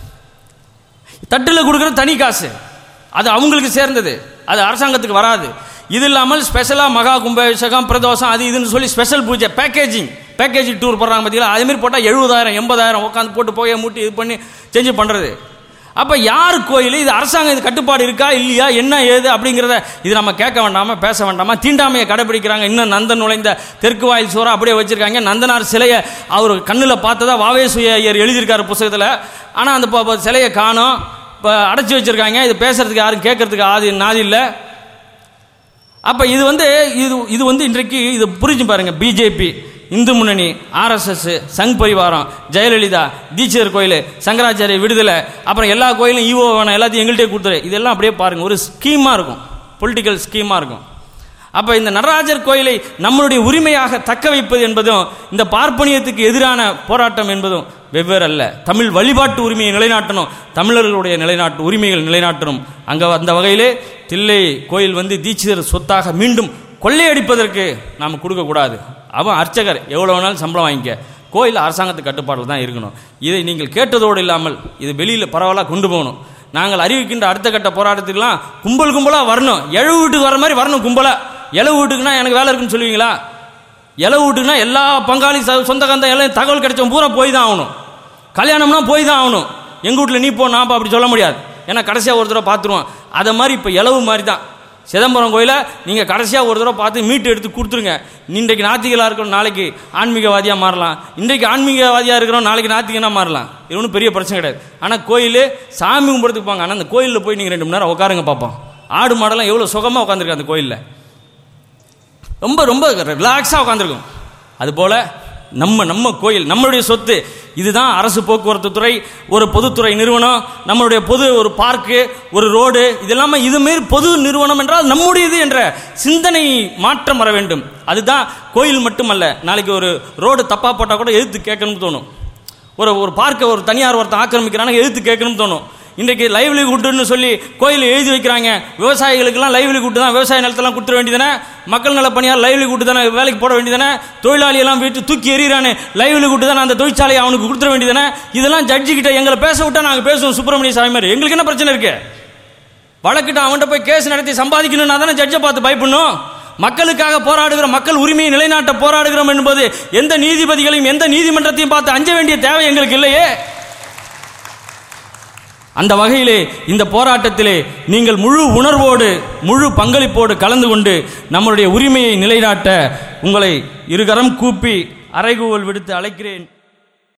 தட்டில் கொடுக்குற தனி காசு அது அவங்களுக்கு சேர்ந்தது அது அரசாங்கத்துக்கு வராது இது இல்லாமல் ஸ்பெஷலாக மகா கும்பாபிஷேகம் பிரதோஷம் அது இதுன்னு சொல்லி ஸ்பெஷல் பூஜை பேக்கேஜிங் பேக்கேஜிங் டூர் போடுறாங்க பார்த்தீங்களா அதே மாதிரி போட்டால் எழுபதாயிரம் எண்பதாயிரம் உட்காந்து போட்டு போய் மூட்டி இது பண்ணி செஞ்சு பண்ணுறது அப்போ யார் கோயில் இது அரசாங்கம் இது கட்டுப்பாடு இருக்கா இல்லையா என்ன ஏது அப்படிங்கிறத இது நம்ம கேட்க வேண்டாமா பேச வேண்டாமா தீண்டாமையை கடைபிடிக்கிறாங்க இன்னும் நந்தன் நுழைந்த தெற்கு வாயில் சோறா அப்படியே வச்சிருக்காங்க நந்தனார் சிலையை அவர் கண்ணில் பார்த்ததா வாவேசுய ஐயர் எழுதியிருக்காரு புத்தகத்தில் ஆனால் அந்த ப- ப- சிலையை காணோம் இப்போ அடைச்சி வச்சிருக்காங்க இது பேசுறதுக்கு யாரும் கேட்கறதுக்கு ஆதி நாதி இல்லை அப்ப இது வந்து இது இது வந்து இன்றைக்கு இது புரிஞ்சு பாருங்க பிஜேபி இந்து முன்னணி ஆர்எஸ்எஸ் சங் பரிவாரம் ஜெயலலிதா தீட்சிதர் கோயில் சங்கராச்சாரிய விடுதலை அப்புறம் எல்லா கோயிலும் ஈவோ வேணும் எல்லாத்தையும் எங்கள்கிட்டயே கொடுத்துரு இதெல்லாம் அப்படியே பாருங்க ஒரு ஸ்கீமா இருக்கும் பொலிட்டிக்கல் ஸ்கீமா இருக்கும் அப்ப இந்த நடராஜர் கோயிலை நம்மளுடைய உரிமையாக தக்க வைப்பது என்பதும் இந்த பார்ப்பனியத்துக்கு எதிரான போராட்டம் என்பதும் வெவ்வேறு அல்ல தமிழ் வழிபாட்டு உரிமையை நிலைநாட்டணும் தமிழர்களுடைய நிலைநாட்டு உரிமைகள் நிலைநாட்டணும் அங்க அந்த வகையிலே தில்லை கோயில் வந்து தீட்சிதர் சொத்தாக மீண்டும் கொள்ளையடிப்பதற்கு நாம் கொடுக்கக்கூடாது அவன் அர்ச்சகர் எவ்வளோ வேணாலும் சம்பளம் வாங்கிக்க கோயில் அரசாங்கத்து கட்டுப்பாட்டில் தான் இருக்கணும் இதை நீங்கள் கேட்டதோடு இல்லாமல் இது வெளியில் பரவலாக கொண்டு போகணும் நாங்கள் அறிவிக்கின்ற அடுத்த கட்ட போராட்டத்துக்கெல்லாம் கும்பல் கும்பலாக வரணும் எழவு வீட்டுக்கு வர மாதிரி வரணும் கும்பலாக எழவு வீட்டுக்குன்னா எனக்கு வேலை இருக்குன்னு சொல்லுவீங்களா இலை வீட்டுக்குன்னா எல்லா பங்காளி ச- சொந்த கந்த எல்லாம் தகவல் கிடைச்சவன் பூரா போய் தான் ஆகணும் கல்யாணம்னா போய் தான் ஆகணும் எங்கள் வீட்டில் நீ போ நான் போ அப்படி சொல்ல முடியாது ஏன்னா கடைசியாக ஒரு தடவை பார்த்துருவான் அதை மாதிரி இப்போ இலவு மாதிரி தான் சிதம்பரம் கோயிலை நீங்கள் கடைசியாக ஒரு தடவை பார்த்து மீட்டு எடுத்து கொடுத்துருங்க இன்றைக்கு நாத்திகளாக இருக்கிறோம் நாளைக்கு ஆன்மீகவாதியாக மாறலாம் இன்றைக்கு ஆன்மீகவாதியாக இருக்கிறோம் நாளைக்கு நாத்திகனா மாறலாம் இது ஒன்றும் பெரிய பிரச்சனை கிடையாது ஆனால் கோயில் சாமி கும்பிட்றதுக்கு போங்க ஆனால் அந்த கோயிலில் போய் நீங்கள் ரெண்டு மணி நேரம் உட்காருங்க பார்ப்போம் ஆடு மாடெல்லாம் எவ்வளோ சுகமாக உட்காந்துருக்கு அந்த கோயிலில் ரொம்ப ரொம்ப ரிலாக்ஸாக உட்காந்துருக்கும் அதுபோல நம்ம நம்ம கோயில் நம்மளுடைய சொத்து இதுதான் அரசு போக்குவரத்து துறை ஒரு பொதுத்துறை நிறுவனம் நம்மளுடைய பொது ஒரு பார்க்கு ஒரு ரோடு இதெல்லாமே இதுமாரி பொது நிறுவனம் என்றால் நம்முடையது என்ற சிந்தனை மாற்றம் வர வேண்டும் அதுதான் கோயில் மட்டுமல்ல நாளைக்கு ஒரு ரோடு தப்பா போட்டால் கூட எதிர்த்து கேட்கணும்னு தோணும் ஒரு ஒரு பார்க்கை ஒரு தனியார் ஒருத்தன் ஆக்கிரமிக்கிறான எதிர்த்து கேட்கணும்னு தோணும் இன்றைக்கு லைவ்லிஹுட்னு சொல்லி கோயில் எழுதி வைக்கிறாங்க விவசாயிகளுக்கெல்லாம் லைவ்லிஹுட் தான் விவசாய நிலத்தெல்லாம் கொடுத்துட வேண்டியதானே மக்கள் நல பணியார் லைவ்லிஹுட் தானே வேலைக்கு போட வேண்டியதானே தொழிலாளி எல்லாம் வீட்டு தூக்கி எறிகிறானே லைவ்லிஹுட் தானே அந்த தொழிற்சாலையை அவனுக்கு கொடுத்துட வேண்டியதானே இதெல்லாம் ஜட்ஜி கிட்ட எங்களை பேச விட்டா நாங்கள் பேசுவோம் சுப்பிரமணிய சாமி மாதிரி எங்களுக்கு என்ன பிரச்சனை இருக்கு வழக்கிட்ட அவன்கிட்ட போய் கேஸ் நடத்தி சம்பாதிக்கணும்னா தானே ஜட்ஜை பார்த்து பயப்படணும் மக்களுக்காக போராடுகிற மக்கள் உரிமையை நிலைநாட்ட போராடுகிறோம் என்பது எந்த நீதிபதிகளையும் எந்த நீதிமன்றத்தையும் பார்த்து அஞ்ச வேண்டிய தேவை எங்களுக்கு இல்லையே அந்த வகையிலே இந்த போராட்டத்திலே நீங்கள் முழு உணர்வோடு முழு பங்களிப்போடு கலந்து கொண்டு நம்முடைய உரிமையை நிலைநாட்ட உங்களை இருகரம் கூப்பி அறைகூவல் விடுத்து அழைக்கிறேன்